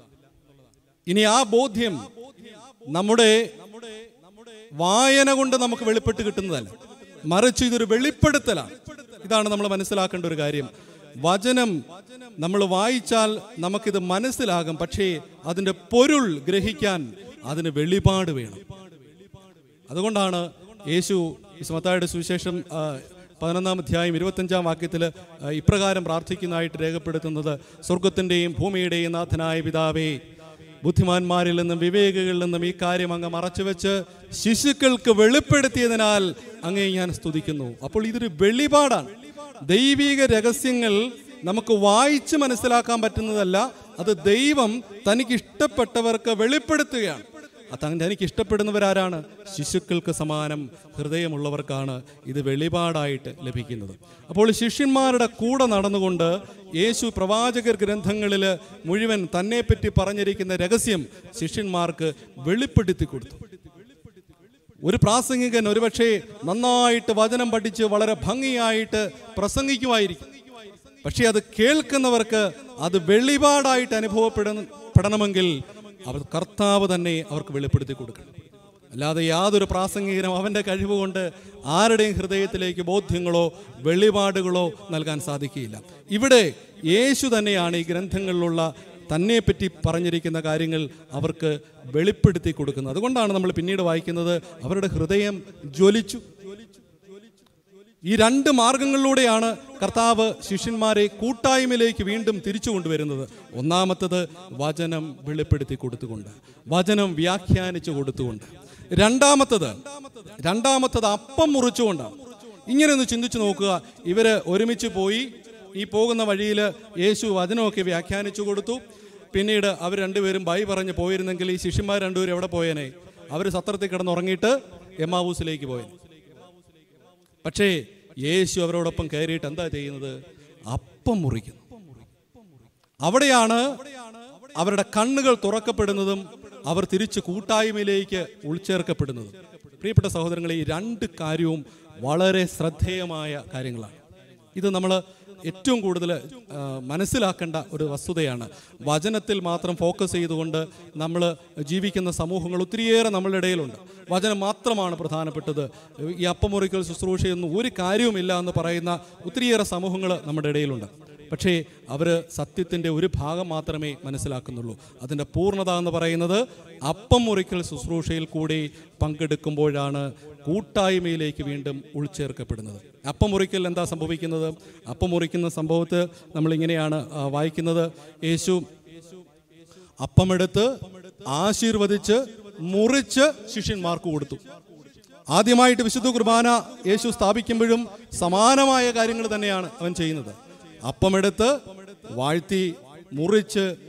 ഇനി ആ ബോധ്യം നമ്മുടെ വായന കൊണ്ട് നമുക്ക് വെളിപ്പെട്ട് കിട്ടുന്നതല്ല മറിച്ച് ഇതൊരു വെളിപ്പെടുത്തലാണ് ഇതാണ് നമ്മൾ മനസ്സിലാക്കേണ്ട ഒരു കാര്യം വചനം നമ്മൾ വായിച്ചാൽ നമുക്കിത് മനസ്സിലാകും പക്ഷേ അതിൻ്റെ പൊരുൾ ഗ്രഹിക്കാൻ അതിന് വെളിപാട് വേണം അതുകൊണ്ടാണ് യേശു ഇസ്മത്തായുടെ സുവിശേഷം ആ, പതിനൊന്നാം അധ്യായം ഇരുപത്തഞ്ചാം വാക്യത്തിൽ ഇപ്രകാരം പ്രാർത്ഥിക്കുന്നതായിട്ട് രേഖപ്പെടുത്തുന്നത് സ്വർഗത്തിൻ്റെയും ഭൂമിയുടെയും നാഥനായ പിതാവേ ബുദ്ധിമാന്മാരിൽ നിന്നും വിവേകികളിൽ നിന്നും ഈ കാര്യം അങ്ങ് മറച്ചുവെച്ച് ശിശുക്കൾക്ക് വെളിപ്പെടുത്തിയതിനാൽ അങ്ങേ ഞാൻ സ്തുതിക്കുന്നു അപ്പോൾ ഇതൊരു വെളിപാടാണ് ദൈവിക രഹസ്യങ്ങൾ നമുക്ക് വായിച്ച് മനസ്സിലാക്കാൻ പറ്റുന്നതല്ല അത് ദൈവം തനിക്ക് ഇഷ്ടപ്പെട്ടവർക്ക് വെളിപ്പെടുത്തുകയാണ് അത് തനിക്ക് ഇഷ്ടപ്പെടുന്നവരാരാണ് ശിശുക്കൾക്ക് സമാനം ഹൃദയമുള്ളവർക്കാണ് ഇത് വെളിപാടായിട്ട് ലഭിക്കുന്നത് അപ്പോൾ ശിഷ്യന്മാരുടെ കൂടെ നടന്നുകൊണ്ട് യേശു പ്രവാചകർ ഗ്രന്ഥങ്ങളിൽ മുഴുവൻ തന്നെപ്പറ്റി പറഞ്ഞിരിക്കുന്ന രഹസ്യം ശിഷ്യന്മാർക്ക് വെളിപ്പെടുത്തി കൊടുത്തു ഒരു പ്രാസംഗികൻ ഒരുപക്ഷെ നന്നായിട്ട് വചനം പഠിച്ച് വളരെ ഭംഗിയായിട്ട് പ്രസംഗിക്കുമായിരിക്കും പക്ഷെ അത് കേൾക്കുന്നവർക്ക് അത് വെളിപാടായിട്ട് അനുഭവപ്പെടുന്ന പെടണമെങ്കിൽ അവർ കർത്താവ് തന്നെ അവർക്ക് വെളിപ്പെടുത്തി കൊടുക്കണം അല്ലാതെ യാതൊരു പ്രാസംഗികനും അവൻ്റെ കഴിവ് കൊണ്ട് ആരുടെയും ഹൃദയത്തിലേക്ക് ബോധ്യങ്ങളോ വെളിപാടുകളോ നൽകാൻ സാധിക്കുകയില്ല ഇവിടെ യേശു തന്നെയാണ് ഈ ഗ്രന്ഥങ്ങളിലുള്ള തന്നെപ്പറ്റി പറഞ്ഞിരിക്കുന്ന കാര്യങ്ങൾ അവർക്ക് വെളിപ്പെടുത്തി കൊടുക്കുന്നത് അതുകൊണ്ടാണ് നമ്മൾ പിന്നീട് വായിക്കുന്നത് അവരുടെ ഹൃദയം ജ്വലിച്ചു ഈ രണ്ട് മാർഗങ്ങളിലൂടെയാണ് കർത്താവ് ശിഷ്യന്മാരെ കൂട്ടായ്മയിലേക്ക് വീണ്ടും തിരിച്ചു കൊണ്ടുവരുന്നത് ഒന്നാമത്തത് വചനം വെളിപ്പെടുത്തി കൊടുത്തുകൊണ്ട് വചനം വ്യാഖ്യാനിച്ചു കൊടുത്തുകൊണ്ട് രണ്ടാമത്തത് രണ്ടാമത്തത് അപ്പം മുറിച്ചുകൊണ്ടാണ് ഇങ്ങനെ ഒന്ന് ചിന്തിച്ചു നോക്കുക ഇവര് ഒരുമിച്ച് പോയി ഈ പോകുന്ന വഴിയിൽ യേശു വചനമൊക്കെ വ്യാഖ്യാനിച്ചു കൊടുത്തു പിന്നീട് അവർ രണ്ടുപേരും ബൈ പറഞ്ഞ് പോയിരുന്നെങ്കിൽ ഈ ശിഷ്യന്മാർ രണ്ടുപേരും എവിടെ പോയേനെ അവർ സത്രത്തിൽ കിടന്നുറങ്ങിയിട്ട് എമാവൂസിലേക്ക് പോയേനെ പക്ഷേ യേശു അവരോടൊപ്പം കയറിയിട്ട് എന്താ ചെയ്യുന്നത് അപ്പം മുറിക്കുന്നു അവിടെയാണ് അവരുടെ കണ്ണുകൾ തുറക്കപ്പെടുന്നതും അവർ തിരിച്ച് കൂട്ടായ്മയിലേക്ക് ഉൾച്ചേർക്കപ്പെടുന്നതും പ്രിയപ്പെട്ട സഹോദരങ്ങളെ ഈ രണ്ട് കാര്യവും വളരെ ശ്രദ്ധേയമായ കാര്യങ്ങളാണ് ഇത് നമ്മൾ ഏറ്റവും കൂടുതൽ ആ, മനസ്സിലാക്കേണ്ട ഒരു വസ്തുതയാണ് വചനത്തിൽ മാത്രം ഫോക്കസ് ചെയ്തുകൊണ്ട് നമ്മൾ ജീവിക്കുന്ന സമൂഹങ്ങൾ ഒത്തിരിയേറെ നമ്മളുടെ ഇടയിലുണ്ട് വചനം മാത്രമാണ് പ്രധാനപ്പെട്ടത് ഈ അപ്പമുറിക്കൽ ശുശ്രൂഷയൊന്നും ഒരു കാര്യവുമില്ല എന്ന് പറയുന്ന ഒത്തിരിയേറെ സമൂഹങ്ങൾ നമ്മുടെ ഇടയിലുണ്ട് പക്ഷേ അവർ സത്യത്തിൻ്റെ ഒരു ഭാഗം മാത്രമേ മനസ്സിലാക്കുന്നുള്ളൂ അതിൻ്റെ പൂർണ്ണത എന്ന് പറയുന്നത് അപ്പം മുറിക്കൽ ശുശ്രൂഷയിൽ കൂടി പങ്കെടുക്കുമ്പോഴാണ് കൂട്ടായ്മയിലേക്ക് വീണ്ടും ഉൾച്ചേർക്കപ്പെടുന്നത് അപ്പം മുറിക്കൽ എന്താ സംഭവിക്കുന്നത് അപ്പം മുറിക്കുന്ന സംഭവത്ത് നമ്മളിങ്ങനെയാണ് ആ, വായിക്കുന്നത് യേശു അപ്പമെടുത്ത് ആശീർവദിച്ച് മുറിച്ച് ശിഷ്യന്മാർക്ക് കൊടുത്തു ആദ്യമായിട്ട് വിശുദ്ധ കുർബാന യേശു സ്ഥാപിക്കുമ്പോഴും സമാനമായ കാര്യങ്ങൾ തന്നെയാണ് അവൻ ചെയ്യുന്നത് അപ്പമെടുത്ത് വാഴ്ത്തി മുറിച്ച്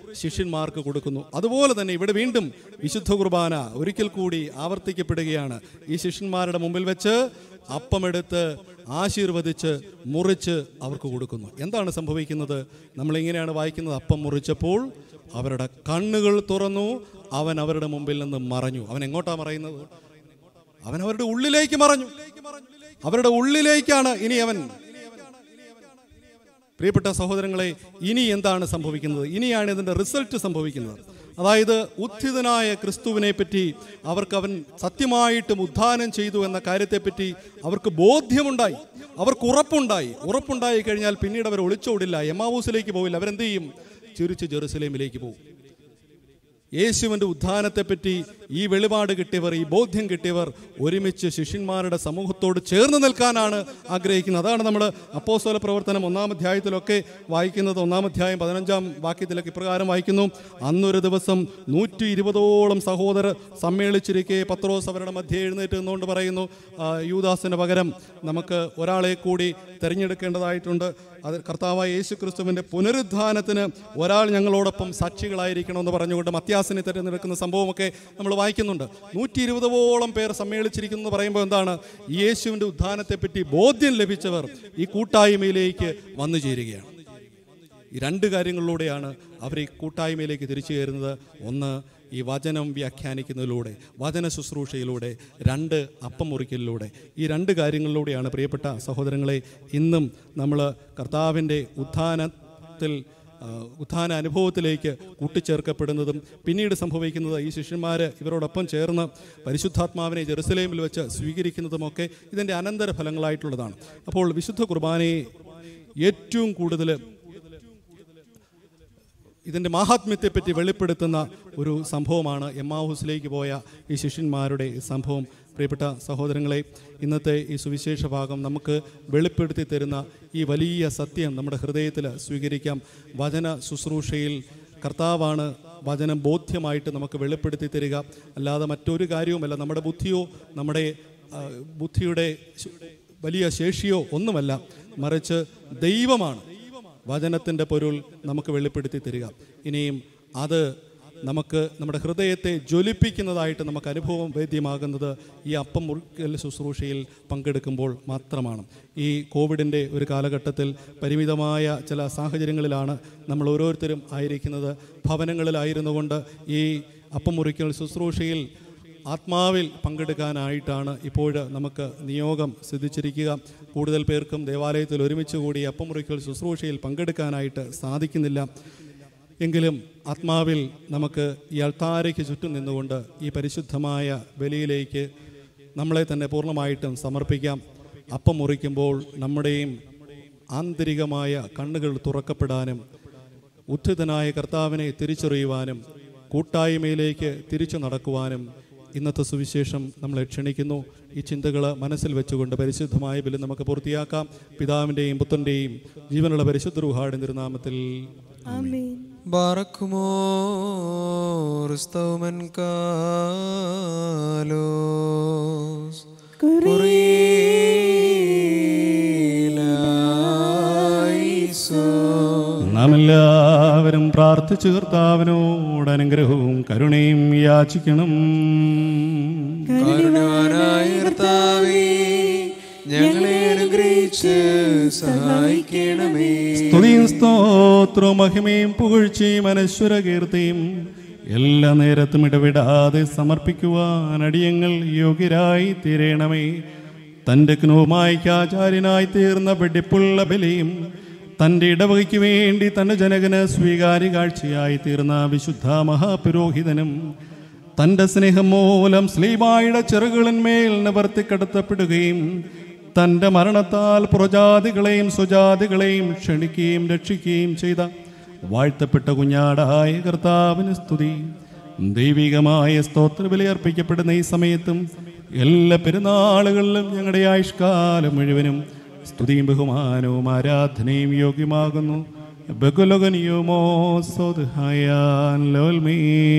ശിഷ്യന്മാർക്ക് കൊടുക്കുന്നു അതുപോലെ തന്നെ ഇവിടെ വീണ്ടും വിശുദ്ധ കുർബാന ഒരിക്കൽ കൂടി ആവർത്തിക്കപ്പെടുകയാണ് ഈ ശിഷ്യന്മാരുടെ മുമ്പിൽ വെച്ച് അപ്പമെടുത്ത് ആശീർവദിച്ച് മുറിച്ച് അവർക്ക് കൊടുക്കുന്നു എന്താണ് സംഭവിക്കുന്നത് നമ്മളിങ്ങനെയാണ് വായിക്കുന്നത് അപ്പം മുറിച്ചപ്പോൾ അവരുടെ കണ്ണുകൾ തുറന്നു അവൻ അവരുടെ മുമ്പിൽ നിന്ന് മറഞ്ഞു അവൻ എങ്ങോട്ടാ മറയുന്നത് അവൻ അവരുടെ ഉള്ളിലേക്ക് മറഞ്ഞു അവരുടെ ഉള്ളിലേക്കാണ് ഇനി അവൻ പ്രിയപ്പെട്ട സഹോദരങ്ങളെ ഇനി എന്താണ് സംഭവിക്കുന്നത് ഇനിയാണ് ഇതിന്റെ റിസൾട്ട് സംഭവിക്കുന്നത് അതായത് ഉത്ഥിതനായ ക്രിസ്തുവിനെ പറ്റി അവർക്ക് അവൻ സത്യമായിട്ടും ഉദ്ധാനം ചെയ്തു എന്ന കാര്യത്തെപ്പറ്റി അവർക്ക് ബോധ്യമുണ്ടായി അവർക്ക് ഉറപ്പുണ്ടായി ഉറപ്പുണ്ടായി കഴിഞ്ഞാൽ പിന്നീട് അവർ ഒളിച്ചോടില്ല എമാവൂസിലേക്ക് പോവില്ല അവരെന്ത് ചെയ്യും ചിരിച്ച് ജെറുസലേമിലേക്ക് പോകും യേശുവിൻ്റെ ഉത്ഥാനത്തെപ്പറ്റി ഈ വെളിപാട് കിട്ടിയവർ ഈ ബോധ്യം കിട്ടിയവർ ഒരുമിച്ച് ശിഷ്യന്മാരുടെ സമൂഹത്തോട് ചേർന്ന് നിൽക്കാനാണ് ആഗ്രഹിക്കുന്നത് അതാണ് നമ്മൾ അപ്പോസ്തല പ്രവർത്തനം ഒന്നാം അധ്യായത്തിലൊക്കെ വായിക്കുന്നത് ഒന്നാം അധ്യായം പതിനഞ്ചാം വാക്യത്തിലൊക്കെ ഇപ്രകാരം വായിക്കുന്നു അന്നൊരു ദിവസം നൂറ്റി ഇരുപതോളം സഹോദരർ സമ്മേളിച്ചിരിക്കെ പത്രോസ് അവരുടെ മധ്യ എഴുന്നേറ്റ് നിന്നുകൊണ്ട് പറയുന്നു "ആ, യൂദാസിന് പകരം നമുക്ക് ഒരാളെ കൂടി തിരഞ്ഞെടുക്കേണ്ടതായിട്ടുണ്ട് അത് കർത്താവായ യേശു ക്രിസ്തുവിൻ്റെ പുനരുദ്ധാനത്തിന് ഒരാൾ ഞങ്ങളോടൊപ്പം സാക്ഷികളായിരിക്കണമെന്ന് പറഞ്ഞുകൊണ്ട് മത്യാസിനെ തിരഞ്ഞെടുക്കുന്ന സംഭവമൊക്കെ നമ്മൾ വായിക്കുന്നുണ്ട് നൂറ്റി ഇരുപതോളം പേർ സമ്മേളിച്ചിരിക്കുന്നു എന്ന് പറയുമ്പോൾ എന്താണ് ഈ യേശുവിൻ്റെ ഉദ്ധാനത്തെപ്പറ്റി ബോധ്യം ലഭിച്ചവർ ഈ കൂട്ടായ്മയിലേക്ക് വന്നു ചേരുകയാണ് ഈ രണ്ട് കാര്യങ്ങളിലൂടെയാണ് അവർ ഈ കൂട്ടായ്മയിലേക്ക് തിരിച്ചു കയറുന്നത് ഒന്ന് ഈ വചനം വ്യാഖ്യാനിക്കുന്നതിലൂടെ വചന ശുശ്രൂഷയിലൂടെ രണ്ട് അപ്പം മുറിക്കലിലൂടെ ഈ രണ്ട് കാര്യങ്ങളിലൂടെയാണ് പ്രിയപ്പെട്ട സഹോദരങ്ങളെ ഇന്നും നമ്മൾ കർത്താവിൻ്റെ ഉത്ഥാനത്തിൽ ആ, ഉത്ഥാന അനുഭവത്തിലേക്ക് കൂട്ടിച്ചേർക്കപ്പെടുന്നതും പിന്നീട് സംഭവിക്കുന്നത് ഈ ശിഷ്യന്മാർ ഇവരോടൊപ്പം ചേർന്ന് പരിശുദ്ധാത്മാവിനെ ജെറുസലേമിൽ വെച്ച് സ്വീകരിക്കുന്നതുമൊക്കെ ഇതിൻ്റെ അനന്തര ഫലങ്ങളായിട്ടുള്ളതാണ് അപ്പോൾ വിശുദ്ധ കുർബാനയെ ഏറ്റവും കൂടുതൽ ഇതിൻ്റെ മാഹാത്മ്യത്തെപ്പറ്റി വെളിപ്പെടുത്തുന്ന ഒരു സംഭവമാണ് എമ്മാഹൂസിലേക്ക് പോയ ഈ ശിഷ്യന്മാരുടെ സംഭവം പ്രിയപ്പെട്ട സഹോദരങ്ങളെ ഇന്നത്തെ ഈ സുവിശേഷ ഭാഗം നമുക്ക് വെളിപ്പെടുത്തി തരുന്ന ഈ വലിയ സത്യം നമ്മുടെ ഹൃദയത്തിൽ സ്വീകരിക്കാം വചന ശുശ്രൂഷയിൽ കർത്താവാണ് വചനം ബോധ്യമായിട്ട് നമുക്ക് വെളിപ്പെടുത്തി തരിക അല്ലാതെ മറ്റൊരു കാര്യവുമല്ല നമ്മുടെ ബുദ്ധിയോ നമ്മുടെ ആ, ബുദ്ധിയുടെ ശു- വലിയ ശേഷിയോ ഒന്നുമല്ല മറിച്ച് ദൈവമാണ് വചനത്തിൻ്റെ പൊരുൾ നമുക്ക് വെളിപ്പെടുത്തി തരിക ഇനിയും അത് നമുക്ക് നമ്മുടെ ഹൃദയത്തെ ജ്വലിപ്പിക്കുന്നതായിട്ട് നമുക്ക് അനുഭവം വേദ്യമാകുന്നത് ഈ അപ്പം മുറിക്കൽ ശുശ്രൂഷയിൽ പങ്കെടുക്കുമ്പോൾ മാത്രമാണ് ഈ കോവിഡിൻ്റെ ഒരു കാലഘട്ടത്തിൽ പരിമിതമായ ചില സാഹചര്യങ്ങളിലാണ് നമ്മൾ ഓരോരുത്തരും ആയിരിക്കുന്നത് ഭവനങ്ങളിലായിരുന്നു കൊണ്ട് ഈ അപ്പം മുറിക്കൽ ശുശ്രൂഷയിൽ ആത്മാവിൽ പങ്കെടുക്കാനായിട്ടാണ് ഇപ്പോൾ നമുക്ക് നിയോഗം സിദ്ധിച്ചിരിക്കുക കൂടുതൽ പേർക്കും ദേവാലയത്തിൽ ഒരുമിച്ച് കൂടി അപ്പമുറിക്കൽ ശുശ്രൂഷയിൽ പങ്കെടുക്കാനായിട്ട് സാധിക്കുന്നില്ല എങ്കിലും ആത്മാവിൽ നമുക്ക് ഈ അൾത്താരയ്ക്ക് ചുറ്റും നിന്നുകൊണ്ട് ഈ പരിശുദ്ധമായ ബലിയിലേക്ക് നമ്മളെ തന്നെ പൂർണ്ണമായിട്ടും സമർപ്പിക്കാം അപ്പം മുറിക്കുമ്പോൾ നമ്മുടെയും ആന്തരികമായ കണ്ണുകൾ തുറക്കപ്പെടാനും ഉത്ഥിതനായ കർത്താവിനെ തിരിച്ചറിയുവാനും കൂട്ടായ്മയിലേക്ക് തിരിച്ചു നടക്കുവാനും ഇന്നത്തെ സുവിശേഷം നമ്മളെ ക്ഷണിക്കുന്നു ഈ ചിന്തകൾ മനസ്സിൽ വെച്ചുകൊണ്ട് പരിശുദ്ധമായ ബലി നമുക്ക് പൂർത്തിയാക്കാം പിതാവിൻ്റെയും പുത്രൻ്റെയും ജീവനുള്ള പരിശുദ്ധ റുഹാടി തിരുനാമത്തിൽ ആമേൻ ബാറക്കുമോ റിസ്തൗമൻ കാലോസ് കുറിയിലായിസോ. നാം എല്ലാവരും പ്രാർത്ഥിച്ചു കർത്താവിനോട് അനുഗ്രഹവും കരുണയും യാചിക്കണം കാരുണ്യവാനായ കർത്താവേ ഞങ്ങളെ അനുഗ്രഹിച്ച് സഹായിക്കണമേ സ്തുതിയും സ്തോത്രവും മഹിമയും പുകഴ്ചയും അനശ്വര കീർത്തിയും എല്ലാ നേരത്തും ഇടവിടാതെ സമർപ്പിക്കുവാൻ അടിയങ്ങൾ യോഗ്യരായി തീരണമേ തൻ്റെ ക്നോമായിക്ക് ആചാര്യനായി തീർന്ന വെടിപ്പുള്ള ബലിയും തൻ്റെ ഇടവകയ്ക്ക് വേണ്ടി തൻ്റെ ജനകന് സ്വീകാര്യ കാഴ്ചയായി തീർന്ന വിശുദ്ധ മഹാപുരോഹിതനും തൻ്റെ സ്നേഹം മൂലം സ്ലീബായുടെ ചെറുകളിന്മേൽ നിവർത്തിക്കടത്തപ്പെടുകയും തൻ്റെ മരണത്താൽ പ്രജാതികളെയും സ്വജാതികളെയും ക്ഷണിക്കുകയും രക്ഷിക്കുകയും ചെയ്ത വാഴ്ത്തപ്പെട്ട കുഞ്ഞാടായ കർത്താവിന് സ്തുതി ദൈവികമായ സ്തോത്രബലി അർപ്പിക്കപ്പെടുന്ന ഈ സമയത്തും എല്ലാ പെരുന്നാളുകളിലും ഞങ്ങളുടെ ആയുഷ്കാലം മുഴുവനും സ്തുതിയും ബഹുമാനവും ആരാധനയും യോഗ്യമാകുന്നു ബഹുലകനിയുമോ സ്വദ്ഹയാൻ ലോൽമീ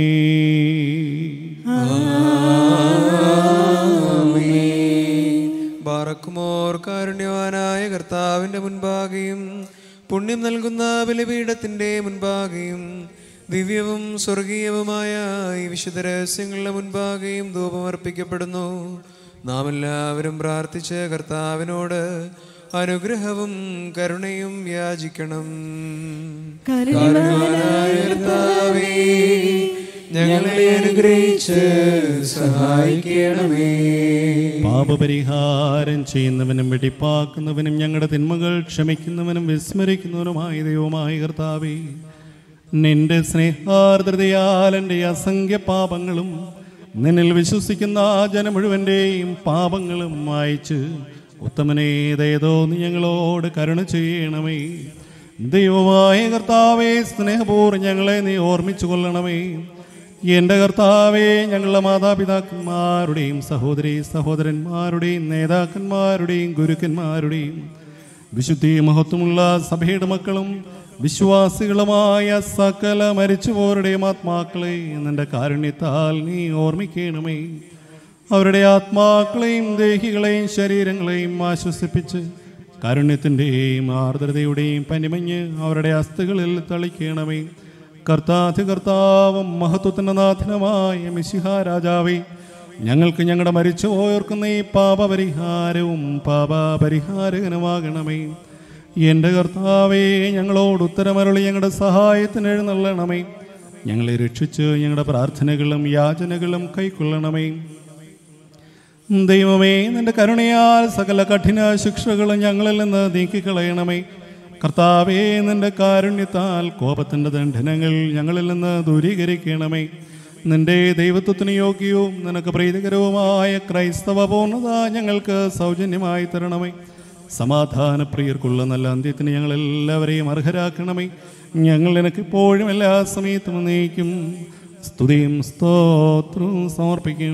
ബാറക്കുമോർ കാരുണ്യവാനായ കർത്താവിന്റെ മുൻപാകെയും പുണ്യം നൽകുന്ന ബലിപീഠത്തിന്റെ മുൻപാകെയും ദിവ്യവും സ്വർഗീയവുമായ ഈ വിശുദ്ധ രഹസ്യങ്ങളുടെ മുൻപാകെയും ധൂപമർപ്പിക്കപ്പെടുന്നു നാം എല്ലാവരും പ്രാർത്ഥിച്ച് കർത്താവിനോട് അനുഗ്രഹവും കരുണയും യാചിക്കണം കരുണവാനായ കർത്താവേ, ഞങ്ങളെ അനുഗ്രഹിച്ച് സഹായിക്കണമേ പാപപരിഹാരം ചെയ്യുന്നവനും വെടിപ്പാക്കുന്നവനും ഞങ്ങളുടെ തിന്മകൾ ക്ഷമിക്കുന്നവനും വിസ്മരിക്കുന്നവനുമായ ദൈവമായ കർത്താവേ നിന്റെ സ്നേഹാർദ്രതയാൽ എൻ്റെ അസംഖ്യ പാപങ്ങളും നിന്നിൽ വിശ്വസിക്കുന്ന ആ ജനം മുഴുവൻ്റെയും പാപങ്ങളും മായച്ച് ഉത്തമനേ ദയതോ നീ ഞങ്ങളോട് കരുണ ചെയ്യണമേ ദൈവമായ കർത്താവേ സ്നേഹപൂർവ്വം ഞങ്ങളെ നീ ഓർമ്മിച്ചു കൊള്ളണമേ എൻ്റെ കർത്താവേ ഞങ്ങളുടെ മാതാപിതാക്കന്മാരുടെയും സഹോദരി സഹോദരന്മാരുടെയും നേതാക്കന്മാരുടെയും ഗുരുക്കന്മാരുടെയും വിശുദ്ധി മഹത്വമുള്ള സഭയുടെ മക്കളും വിശ്വാസികളുമായ സകല മരിച്ചുപോരുടെയും ആത്മാക്കളെ നിന്റെ കാരുണ്യത്താൽ നീ ഓർമ്മിക്കണമേ അവരുടെ ആത്മാക്കളെയും ദേഹികളെയും ശരീരങ്ങളെയും ആശ്വസിപ്പിച്ച് കാരുണ്യത്തിൻ്റെയും ആർദ്രതയുടെയും പനിമഞ്ഞ് അവരുടെ അസ്ഥികളിൽ തളിക്കണമേ കർത്താധി കർത്താവും മഹത്വത്തിൻ്റെ നാഥനമായ മിശിഹ രാജാവേ ഞങ്ങൾക്ക് ഞങ്ങളുടെ മരിച്ചു പോയർക്കുന്ന ഈ പാപപരിഹാരവും പാപപരിഹാരകനുമാകണമേ എൻ്റെ കർത്താവേ ഞങ്ങളോട് ഉത്തരമരളി ഞങ്ങളുടെ സഹായത്തിന് എഴുന്നള്ളണമേ ഞങ്ങളെ രക്ഷിച്ച് ഞങ്ങളുടെ പ്രാർത്ഥനകളും യാചനകളും കൈക്കൊള്ളണമേ ദൈവമേ നിന്റെ കരുണയാൽ സകല കഠിന ശിക്ഷകളും ഞങ്ങളിൽ നിന്ന് നീക്കിക്കളയണമേ കർത്താവേ നിന്റെ കാരുണ്യത്താൽ കോപത്തിൻ്റെ ദണ്ഡനങ്ങൾ ഞങ്ങളിൽ നിന്ന് ദൂരീകരിക്കണമേ നിന്റെ ദൈവത്വത്തിന് യോഗ്യവും നിനക്ക് പ്രീതികരവുമായ ക്രൈസ്തവ പൂർണ്ണത ഞങ്ങൾക്ക് സൗജന്യമായി തരണമേ സമാധാനപ്രിയർക്കുള്ള നല്ല അന്ത്യത്തിന് ഞങ്ങളെല്ലാവരെയും അർഹരാക്കണമേ ഞങ്ങൾ നിനക്കിപ്പോഴും എല്ലാ സമയത്തും നീക്കും സ്തുതിയും സ്തോത്രവും സമർപ്പിക്കും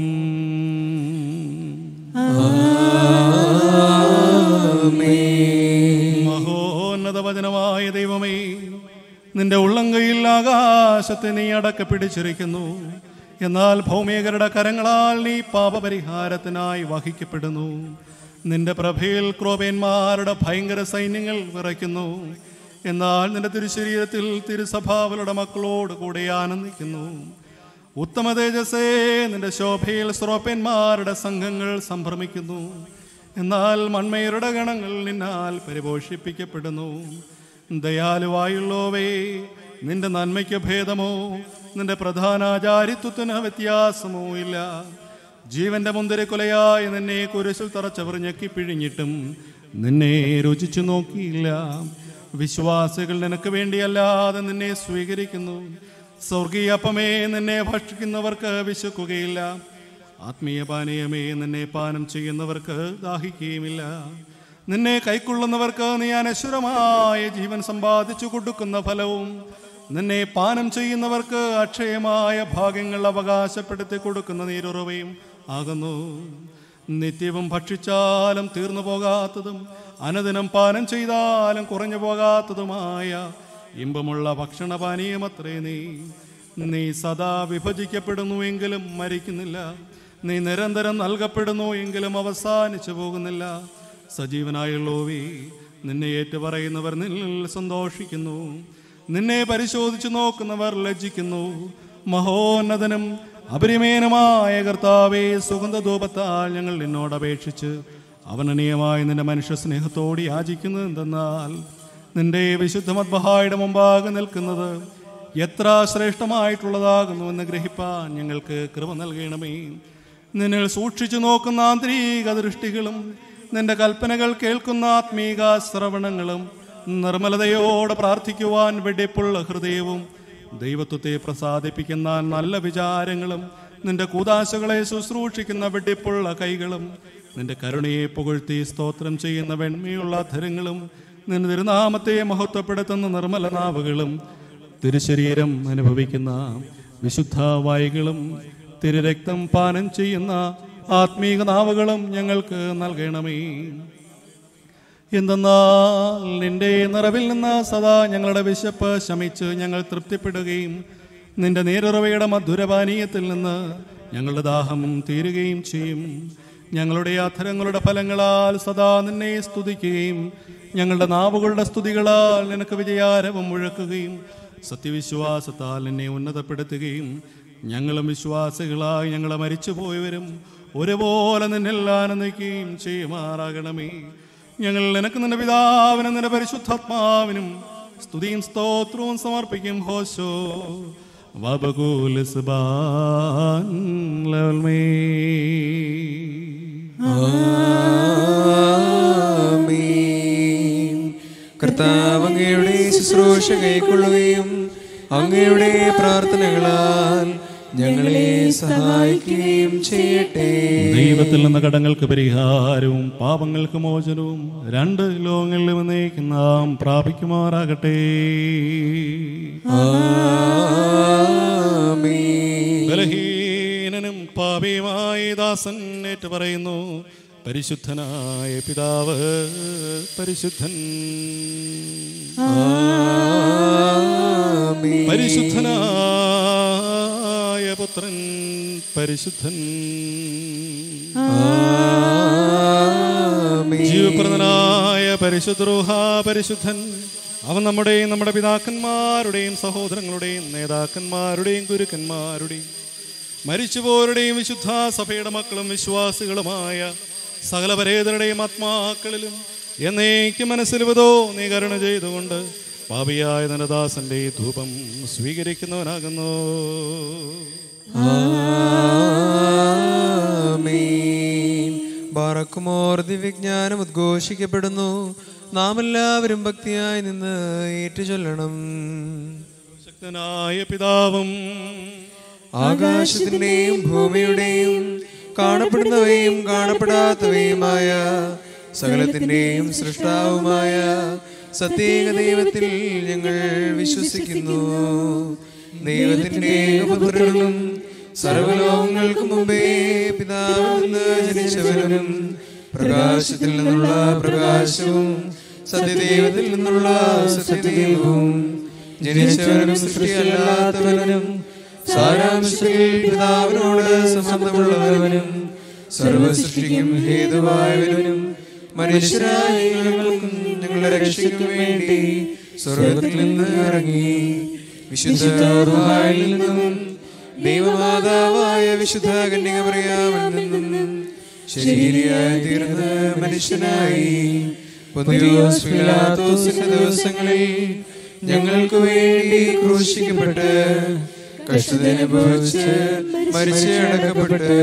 മഹോന്നത വചനമായ ദൈവമേ നിന്റെ ഉള്ളങ്കയിൽ ആകാശത്തെ നീ അടക്ക പിടിച്ചിരിക്കുന്നു എന്നാൽ ഭൗമികരുടെ കരങ്ങളാൽ നീ പാപപരിഹാരത്തിനായി വഹിക്കപ്പെടുന്നു നിന്റെ പ്രഭയിൽ ക്രോപേന്മാരുടെ ഭയങ്കര സൈന്യങ്ങൾ വിറയ്ക്കുന്നു എന്നാൽ നിന്റെ തിരുശരീരത്തിൽ തിരുസഭാവരുടെ മക്കളോട് കൂടെ ആനന്ദിക്കുന്നു ഉത്തമ തേജസ്സേ നിന്റെ ശോഭയിൽ സ്രോപ്പന്മാരുടെ സംഘങ്ങൾ സംഭ്രമിക്കുന്നു എന്നാൽ മൺമയരുടെ ഗണങ്ങൾ നിന്നാൽ പരിപോഷിപ്പിക്കപ്പെടുന്നു ദയാലുവായുള്ളോവേ നിന്റെ നന്മയ്ക്ക് ഭേദമോ നിന്റെ പ്രധാനാചാരിത്വത്തിന് വ്യത്യാസമോ ഇല്ല ജീവന്റെ മുന്തിരിക്കൊലയായി നിന്നെ കുരിശിൽ തറച്ചവർ ഞെക്കിപ്പിഴിഞ്ഞിട്ടും നിന്നെ രുചിച്ചു നോക്കിയില്ല വിശ്വാസികൾ നിനക്ക് വേണ്ടിയല്ലാതെ നിന്നെ സ്വീകരിക്കുന്നു സ്വർഗീയപ്പമേ നിന്നെ ഭക്ഷിക്കുന്നവർക്ക് വിശക്കുകയില്ല ആത്മീയ പാനീയമേ നിന്നെ പാനം ചെയ്യുന്നവർക്ക് ദാഹിക്കുകയുമില്ല നിന്നെ കൈക്കൊള്ളുന്നവർക്ക് നീ അനശ്വരമായ ജീവൻ സമ്പാദിച്ചു കൊടുക്കുന്ന ഫലവും നിന്നെ പാനം ചെയ്യുന്നവർക്ക് അക്ഷയമായ ഭാഗ്യങ്ങൾ അവകാശപ്പെടുത്തി കൊടുക്കുന്ന നീരുറവയും ആകുന്നു നിത്യവും ഭക്ഷിച്ചാലും തീർന്നു പോകാത്തതും അനുദിനം പാനം ചെയ്താലും കുറഞ്ഞു പോകാത്തതുമായ ഇമ്പമുള്ള ഭക്ഷണപാനീയമത്രേ നീ നീ സദാ വിഭജിക്കപ്പെടുന്നു എങ്കിലും മരിക്കുന്നില്ല നീ നിരന്തരം നൽകപ്പെടുന്നു എങ്കിലും അവസാനിച്ചു പോകുന്നില്ല സജീവനായുള്ളോവി നിന്നെ ഏറ്റുപറയുന്നവർ നിന്നിൽ സന്തോഷിക്കുന്നു നിന്നെ പരിശോധിച്ചു നോക്കുന്നവർ ലജ്ജിക്കുന്നു മഹോന്നതനും അപരിമേനമായ കർത്താവേ സുഗന്ധധൂപത്താൽ ഞങ്ങൾ നിന്നോട് അപേക്ഷിച്ച് അവനനീയമായി നിന്റെ മനുഷ്യ സ്നേഹത്തോട് യാചിക്കുന്നത് എന്തെന്നാൽ നിന്റെ വിശുദ്ധ മദ്ബഹായുടെ മുമ്പാകെ നിൽക്കുന്നത് എത്ര ശ്രേഷ്ഠമായിട്ടുള്ളതാകുന്നു എന്ന് ഗ്രഹിപ്പാൻ ഞങ്ങൾക്ക് കൃപ നൽകണമേ നിന്നിൽ സൂക്ഷിച്ചു നോക്കുന്ന ആന്തരിക ദൃഷ്ടികളും നിന്റെ കൽപ്പനകൾ കേൾക്കുന്ന ആത്മീക ശ്രവണങ്ങളും നിർമ്മലതയോടെ പ്രാർത്ഥിക്കുവാൻ വെടിപ്പുള്ള ഹൃദയവും ദൈവത്വത്തെ പ്രസാദിപ്പിക്കുന്ന നല്ല വിചാരങ്ങളും നിന്റെ കൂതാശകളെ ശുശ്രൂഷിക്കുന്ന വെടിപ്പുള്ള കൈകളും നിന്റെ കരുണയെ പുകഴ്ത്തി സ്തോത്രം ചെയ്യുന്ന വെണ്മയുള്ള അധരങ്ങളും നിന്റെ തിരുനാമത്തെ മഹത്വപ്പെടുത്തുന്ന നിർമ്മല നാവുകളും തിരുശരീരം അനുഭവിക്കുന്ന വിശുദ്ധ വായികളും തിരുരക്തം പാനം ചെയ്യുന്ന ആത്മീക നാവുകളും ഞങ്ങൾക്ക് നൽകണമേ എന്തെന്നാൽ നിന്റെ നിറവിൽ നിന്ന് സദാ ഞങ്ങളുടെ വിശപ്പ് ശമിച്ച് ഞങ്ങൾ തൃപ്തിപ്പെടുകയും നിന്റെ നീരുറവയുടെ മധുരപാനീയത്തിൽ നിന്ന് ഞങ്ങളുടെ ദാഹം തീരുകയും ചെയ്യും ഞങ്ങളുടെ അധരങ്ങളുടെ ഫലങ്ങളാൽ സദാ നിന്നെ സ്തുതിക്കുകയും ഞങ്ങളുടെ നാവുകളുടെ സ്തുതികളാൽ നിനക്ക് വിജയാരവം മുഴക്കുകയും സത്യവിശ്വാസത്താൽ എന്നെ ഉന്നതപ്പെടുത്തുകയും ഞങ്ങളും വിശ്വാസികളായി ഞങ്ങളെ മരിച്ചുപോയവരും ഒരുപോലെ നിന്നെല്ലാം നയിക്കുകയും ചെയ്യുമാറാകണമേ ഞങ്ങൾ നിനക്ക് നിന്റെ പിതാവിനും നിന്റെ പരിശുദ്ധാത്മാവിനും സ്തുതിയും സ്തോത്രവും സമർപ്പിക്കും ഹോശോ വബകൂൽ സുബാൻ ലവൽമേ ആമീൻ. കർത്താവ് അങ്ങയുടെ ശുശ്രൂഷ കൈക്കൊള്ളുകയും അങ്ങയുടെ പ്രാർത്ഥനകളാൽ ഞങ്ങളെ സഹായിക്കുകയും ചെയ്യട്ടെ ദൈവത്തിൽ നിന്ന് കടങ്ങൾക്ക് പരിഹാരവും പാപങ്ങൾക്ക് മോചനവും രണ്ട് ലോകങ്ങളിലും എന്നേക്കും നാം പ്രാപിക്കുമാറാകട്ടെ ആമീൻ. ബലഹീനനും പാപിയുമായ ദാസൻ ഏറ്റു പറയുന്നു പരിശുദ്ധനായ പിതാവ് പരിശുദ്ധൻ ആമീൻ. പരിശുദ്ധനായ പുത്രൻ പരിശുദ്ധൻ ആമീൻ. ജീവപ്രദനായ പരിശുദ്രൂഹ പരിശുദ്ധൻ അവൻ നമ്മുടെയും നമ്മുടെ പിതാക്കന്മാരുടെയും സഹോദരങ്ങളുടെയും നേതാക്കന്മാരുടെയും ഗുരുക്കന്മാരുടെയും മരിച്ചുപോരുടെയും വിശുദ്ധ സഭയുടെ മക്കളും വിശ്വാസികളുമായ സകല പരേതരുടെയും ആത്മാക്കളിലും എന്നേക്കും മനസ്സിലുവതോ നീ കരുണ ചെയ്തുകൊണ്ട് പാപിയായ നരദാസന്റെ ഈ ധൂപം സ്വീകരിക്കുന്നവനാകുന്നു ആമീൻ. ബാറക്കുമോർ ദിവ്യജ്ഞാനം ഉദ്ഘോഷിക്കപ്പെടുന്നു നാം എല്ലാവരും ഭക്തിയായി നിന്ന് ഏറ്റുചൊല്ലണം ശക്തനായ പിതാവും ആകാശത്തിന്റെയും ഭൂമിയുടെയും കാണപ്പെടുന്നവയും കാണപ്പെടാത്തവയുമായ സകലത്തിന്റെയും സൃഷ്ടാവുമായ സത്യേക ദൈവത്തിൽ ഞങ്ങൾ വിശ്വസിക്കുന്നു ദൈവത്തിന്റെ ഉപപുത്രനും സർവലോകങ്ങൾക്ക് മുമ്പേ പിതാവിൽ നിന്ന് ജനിച്ചവനും പ്രകാശത്തിൽ നിന്നുള്ള പ്രകാശവും സത്യദൈവത്തിൽ നിന്നുള്ള സത്യദൈവവും ജനിച്ചവനും സൃഷ്ടിയല്ലാത്തവനും സാരാംശത്തിൽ പിതാവിനോട് സംബന്ധമുള്ളവനും സർവസൃഷ്ടിക്കും ഹേതുവായവനും മനുഷ്യരായ ഞങ്ങൾക്കും ഞങ്ങളുടെ രക്ഷയ്ക്കും വേണ്ടി സ്വർഗത്തിൽ നിന്ന് ഇറങ്ങി വിശുദ്ധ റുഹായിൽ നിന്നും ദൈവമാതാവായ വിശുദ്ധ കന്യകമറിയാമിൽ നിന്നും ശരീരിയായി തീർന്ന മനുഷ്യനായി പൊന്തിയോസ് പിലാത്തോസിന്റെ ദിവസങ്ങളിൽ ഞങ്ങൾക്ക് വേണ്ടി ക്രൂശിക്കപ്പെട്ട് കഷ്ടതനുഭവിച്ച് മരിച്ച് അടക്കപ്പെട്ട്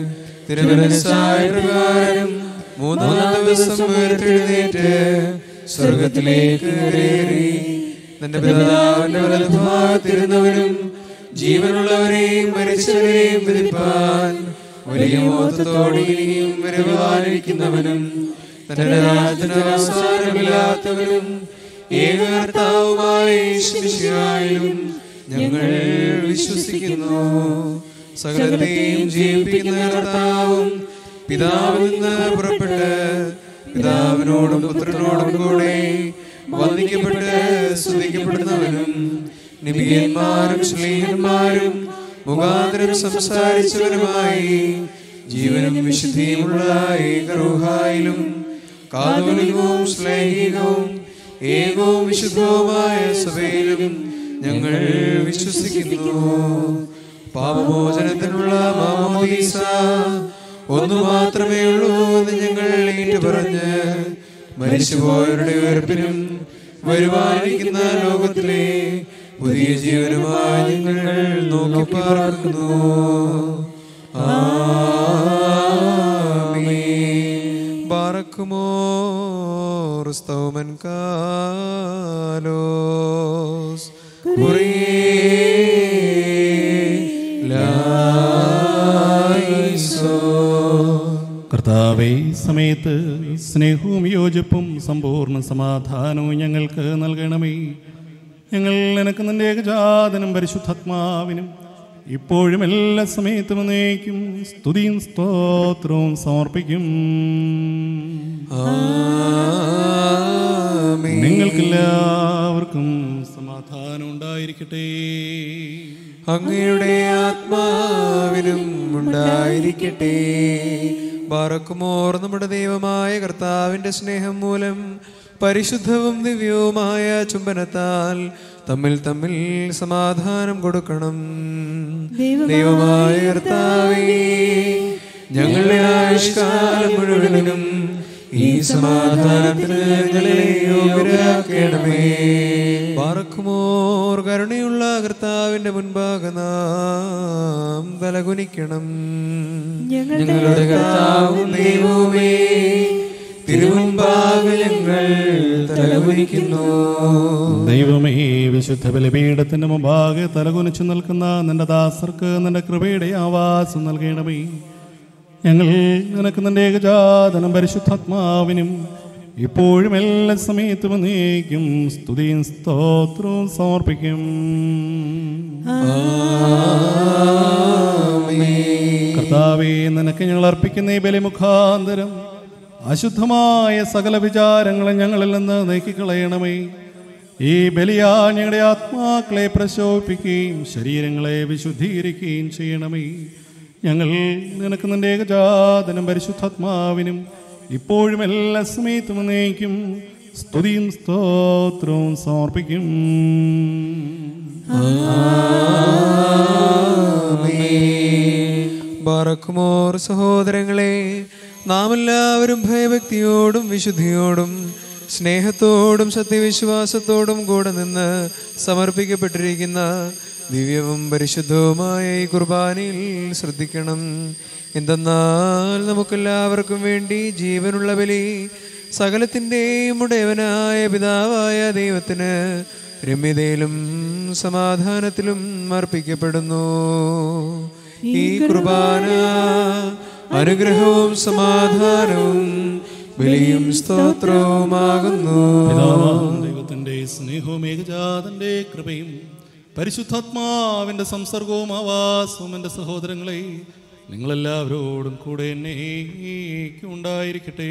തിരുവനസായ പ്രകാരം മൂന്നാം ദിവസം ഉയർത്തെഴുന്നേറ്റ് സ്വർഗത്തിലേക്ക് കയറി തന്റെ പിതാവിന്റെ വലതുഭാഗത്തിരുന്നവനും ജീവനുള്ളവരെയും മരിച്ചവരെയും വിധിപ്പാൻ വലിയ മോത്തത്തോടെയും വരുവാനിരിക്കുന്നവനും തന്റെ രാജ്യത്തിന് അവസാനമില്ലാത്തവനും ഏകർത്താവുമായ യേശുമിശിഹായിലും ഞങ്ങൾ വിശ്വസിക്കുന്നു സകലത്തെയും ജീവിപ്പിക്കുന്ന കർത്താവും പിതാവിൽ നിന്ന് പുറപ്പെട്ട് പിതാവിനോടും പുത്രനോടും കൂടെ വന്ദിക്കപ്പെട്ട് സ്തുതിക്കപ്പെടുന്നവനും നിബിയന്മാരും ശ്ലീഹന്മാരും മുഖാന്തരം സംസാരിച്ചവനുമായി ജീവനും വിശുദ്ധിയുമുള്ള ഏകറൂഹായിലും കാതോലികവും ശ്ലൈഹികവും ഏകവും വിശുദ്ധവുമായ സഭയിലും ഞങ്ങൾ വിശ്വസിക്കുന്നു പാപമോചനത്തിനുള്ള മാമോദീസ ഒന്നു മാത്രമേ ഉള്ളൂ എന്ന് ഞങ്ങൾ ഏറ്റുപറഞ്ഞ് മരിച്ചുപോയവരുടെ ഉയർപ്പിനും വരുവാനിരിക്കുന്ന ലോകത്തിലെ പുതിയ ജീവനുമായി ഞങ്ങൾ നോക്കി പാർക്കുന്നു ആമീൻ. ബാറക്കുമോർ സ്തൗമൻ കാലോസ് കർത്താവെ ഈ സമയത്ത് സ്നേഹവും യോജിപ്പും സമ്പൂർണ്ണ സമാധാനവും ഞങ്ങൾക്ക് നൽകണമേ ഞങ്ങൾ നിനക്ക് നിന്റെ ഏകജാതനും പരിശുദ്ധാത്മാവിനും ഇപ്പോഴും എല്ലാ സമയത്തും എന്നേക്കും സ്തുതിയും സ്തോത്രവും സമർപ്പിക്കും നിങ്ങൾക്കെല്ലാവർക്കും സമാധാനം ഉണ്ടായിരിക്കട്ടെ അങ്ങയുടെ ആത്മാവിനും ഉണ്ടായിരിക്കട്ടെ ബാറക്കുമോർ നമ്മുടെ ദൈവമായ കർത്താവിന്റെ സ്നേഹം മൂലം പരിശുദ്ധവും ദിവ്യവുമായ ചുംബനത്താൽ തമ്മിൽ തമ്മിൽ സമാധാനം കൊടുക്കണം ദൈവമായ ദൈവമായ കർത്താവേ ഞങ്ങളുടെ ആയുഷ്കാലം മുഴുവനും ഈ സമാധാനത്തിന് ഞങ്ങളെ യോഗ്യരാക്കണമേ പാർക്കുമോർ കരുണയുള്ള കർത്താവിന്റെ മുൻപാകെ നാം തലകുനിക്കണം ഞങ്ങളുടെ കർത്താവും ദൈവവുമേ തിരുമുൻപാകെ ഞങ്ങൾ തലകുനിക്കുന്നു ദൈവമേ വിശുദ്ധ ബലിപീഠത്തിന്റെ മുമ്പാകെ തലകുനിച്ചു നിൽക്കുന്ന നിന്റെ ദാസർക്ക് നിന്റെ കൃപയുടെ ആവാസം നൽകണമേ ഞങ്ങൾ നിനക്ക് നിന്റെ ഏകജാതനം പരിശുദ്ധാത്മാവിനും ഇപ്പോഴും എല്ലാ സമയത്തും നീക്കും സ്തുതിയും സ്തോത്രവും സമർപ്പിക്കും കർത്താവേ നിനക്ക് ഞങ്ങൾ അർപ്പിക്കുന്ന ഈ ബലി മുഖാന്തരം അശുദ്ധമായ സകല വിചാരങ്ങളെ ഞങ്ങളിൽ നിന്ന് നീക്കിക്കളയണമേ ഈ ബലിയാ ഞങ്ങളുടെ ആത്മാക്കളെ പ്രശോഭിക്കുകയും ശരീരങ്ങളെ വിശുദ്ധീകരിക്കുകയും ചെയ്യണമേ ഞങ്ങൾ നിനക്ക് നിന്റെ ഏകജാതനം പരിശുദ്ധാത്മാവിനും ഇപ്പോഴും എല്ലാ സമയത്തും നീക്കും സ്തുതിയും സ്തോത്രവും സമർപ്പിക്കും ബാറക്കുമോർ സഹോദരങ്ങളെ നാം എല്ലാവരും ഭയഭക്തിയോടും വിശുദ്ധിയോടും സ്നേഹത്തോടും സത്യവിശ്വാസത്തോടും കൂടെ നിന്ന് സമർപ്പിക്കപ്പെട്ടിരിക്കുന്ന ദിവ്യവും പരിശുദ്ധവുമായ ഈ കുർബാനയിൽ ശ്രദ്ധിക്കണം എന്തെന്നാൽ നമുക്കെല്ലാവർക്കും വേണ്ടി ജീവനുള്ള ബലി സകലത്തിൻ്റെയും ഉടയവനായ പിതാവായ ദൈവത്തിന് രമ്യതയിലും സമാധാനത്തിലും അർപ്പിക്കപ്പെടുന്നു ഈ കുർബാന അനുഗ്രഹവും സമാധാനവും ബലിയും സ്തോത്രവുമാകുന്നു പിതാവാം ദൈവത്തിന്റെ സ്നേഹവും ഏകജാതന്റെ കൃപയും പരിശുദ്ധാത്മാവിന്റെ സംസർഗവും ആവാസവും എൻ്റെ സഹോദരങ്ങളെ നിങ്ങളെല്ലാവരോടും കൂടെ എന്നേക്കും ഉണ്ടായിരിക്കട്ടെ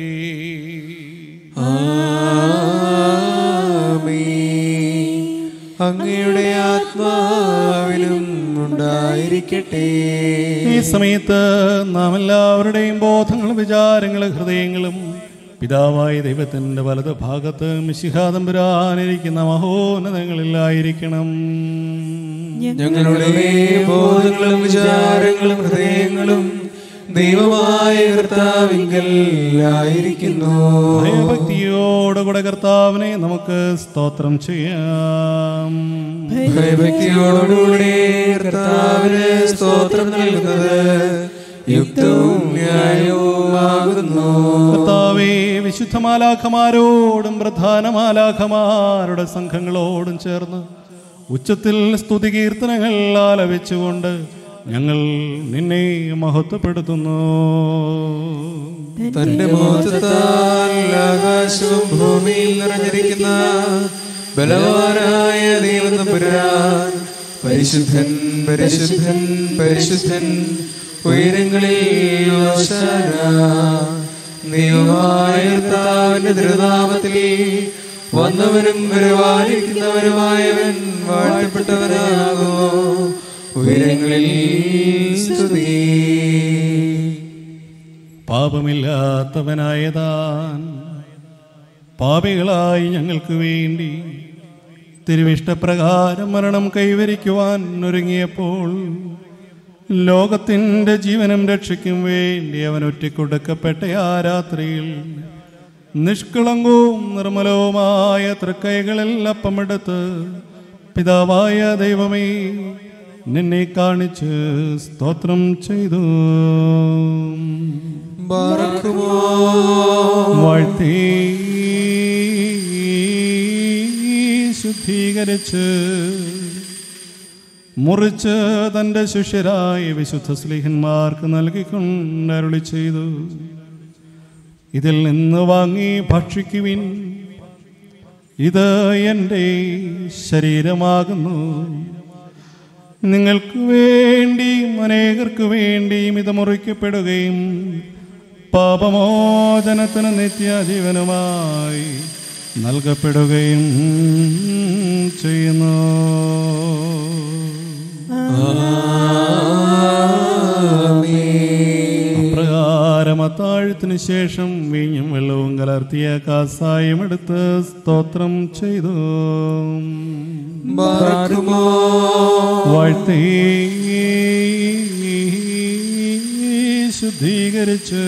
ആമേൻ. അങ്ങയുടെ ആത്മാവിലും ഉണ്ടായിരിക്കട്ടെ ഈ സമയത്ത് നാം എല്ലാവരുടെയും ബോധങ്ങളും വിചാരങ്ങളും ഹൃദയങ്ങളും പിതാവായ ദൈവത്തിന്റെ വലത് ഭാഗത്ത് മിശിഹാതമ്പുരാനിരിക്കുന്ന മഹോന്നതങ്ങളിലായിരിക്കണം ഞങ്ങളുടെ ബോധങ്ങളും വിചാരങ്ങളും ഹൃദയങ്ങളും ദൈവമായ കർത്താവിങ്കൽ ആയിരിക്കുന്നു ഭയഭക്തിയോടുകൂടെ കർത്താവിനെ നമുക്ക് സ്തോത്രം ചെയ്യാം ഭയഭക്തിയോടുകൂടി കർത്താവിന് സ്തോത്രം നൽകുന്നത് യുക്തവും ന്യായവുമാകുന്നു കർത്താവേ വിശുദ്ധ മാലാഖമാരോടും പ്രധാന മാലാഖമാരുടെ സംഘങ്ങളോടും ചേർന്ന് ഉച്ചത്തിൽ സ്തുതി കീർത്തനങ്ങൾ ആലപിച്ചുകൊണ്ട് ഞങ്ങൾ നിന്നെ മഹത്വപ്പെടുത്തുന്നു തന്റെ മോഹത്താൽ ആകാശവും ഭൂമിയിൽ നിറഞ്ഞിരിക്കുന്ന ബലവാനായ ദൈവം തമ്പുരാൻ പരിശുദ്ധൻ പരിശുദ്ധൻ പരിശുദ്ധൻ ഉയരങ്ങളിൽ ഓശാന. ദൈവമായ കർത്താവിന്റെ തിരുനാമത്തിൽ വന്നവനും വരുവാനിരിക്കുന്നവനുമായവൻ വാഴ്ത്തപ്പെട്ടവനാകോ ഉയരങ്ങളിൽ സ്തുതി പാപമില്ലാത്തവനായ താൻ പാപികളായി ഞങ്ങൾക്ക് വേണ്ടി തിരുവിഷ്ടപ്രകാരം മരണം കൈവരിക്കുവാൻ ഒരുങ്ങിയപ്പോൾ ലോകത്തിൻ്റെ ജീവനും രക്ഷയ്ക്കും വേണ്ടി അവൻ ഒറ്റക്കൊടുക്കപ്പെട്ട ആ രാത്രിയിൽ നിഷ്കളങ്കവും നിർമ്മലവുമായ തൃക്കൈകളിൽ അപ്പമെടുത്ത് പിതാവായ ദൈവമേ നിന്നെ കാണിച്ച് സ്തോത്രം ചെയ്തു ബാറക്കുമോ വാഴ്ത്തി ശുദ്ധീകരിച്ച് മുറിച്ച് തൻ്റെ ശിഷ്യരായ വിശുദ്ധ സ്ലീഹന്മാർക്ക് നൽകിക്കൊണ്ട് അരുളി ചെയ്തു ഇതിൽ നിന്ന് വാങ്ങി ഭക്ഷിക്കുവിൻ ഇത് എൻ്റെ ശരീരമാകുന്നു നിങ്ങൾക്ക് വേണ്ടിയും അനേകർക്ക് വേണ്ടിയും ഇത് മുറിക്കപ്പെടുകയും പാപമോചനത്തിന് നിത്യജീവനുമായി നൽകപ്പെടുകയും ചെയ്യുന്നു അപ്രകാരം അത്ത അത്താഴത്തിനു ശേഷം വീഞ്ഞും വെള്ളവും കലർത്തിയ കാസായം എടുത്ത് സ്തോത്രം ചെയ്തു ബാർക്കുമോ വാഴ്ത്തി ശുദ്ധീകരിച്ച്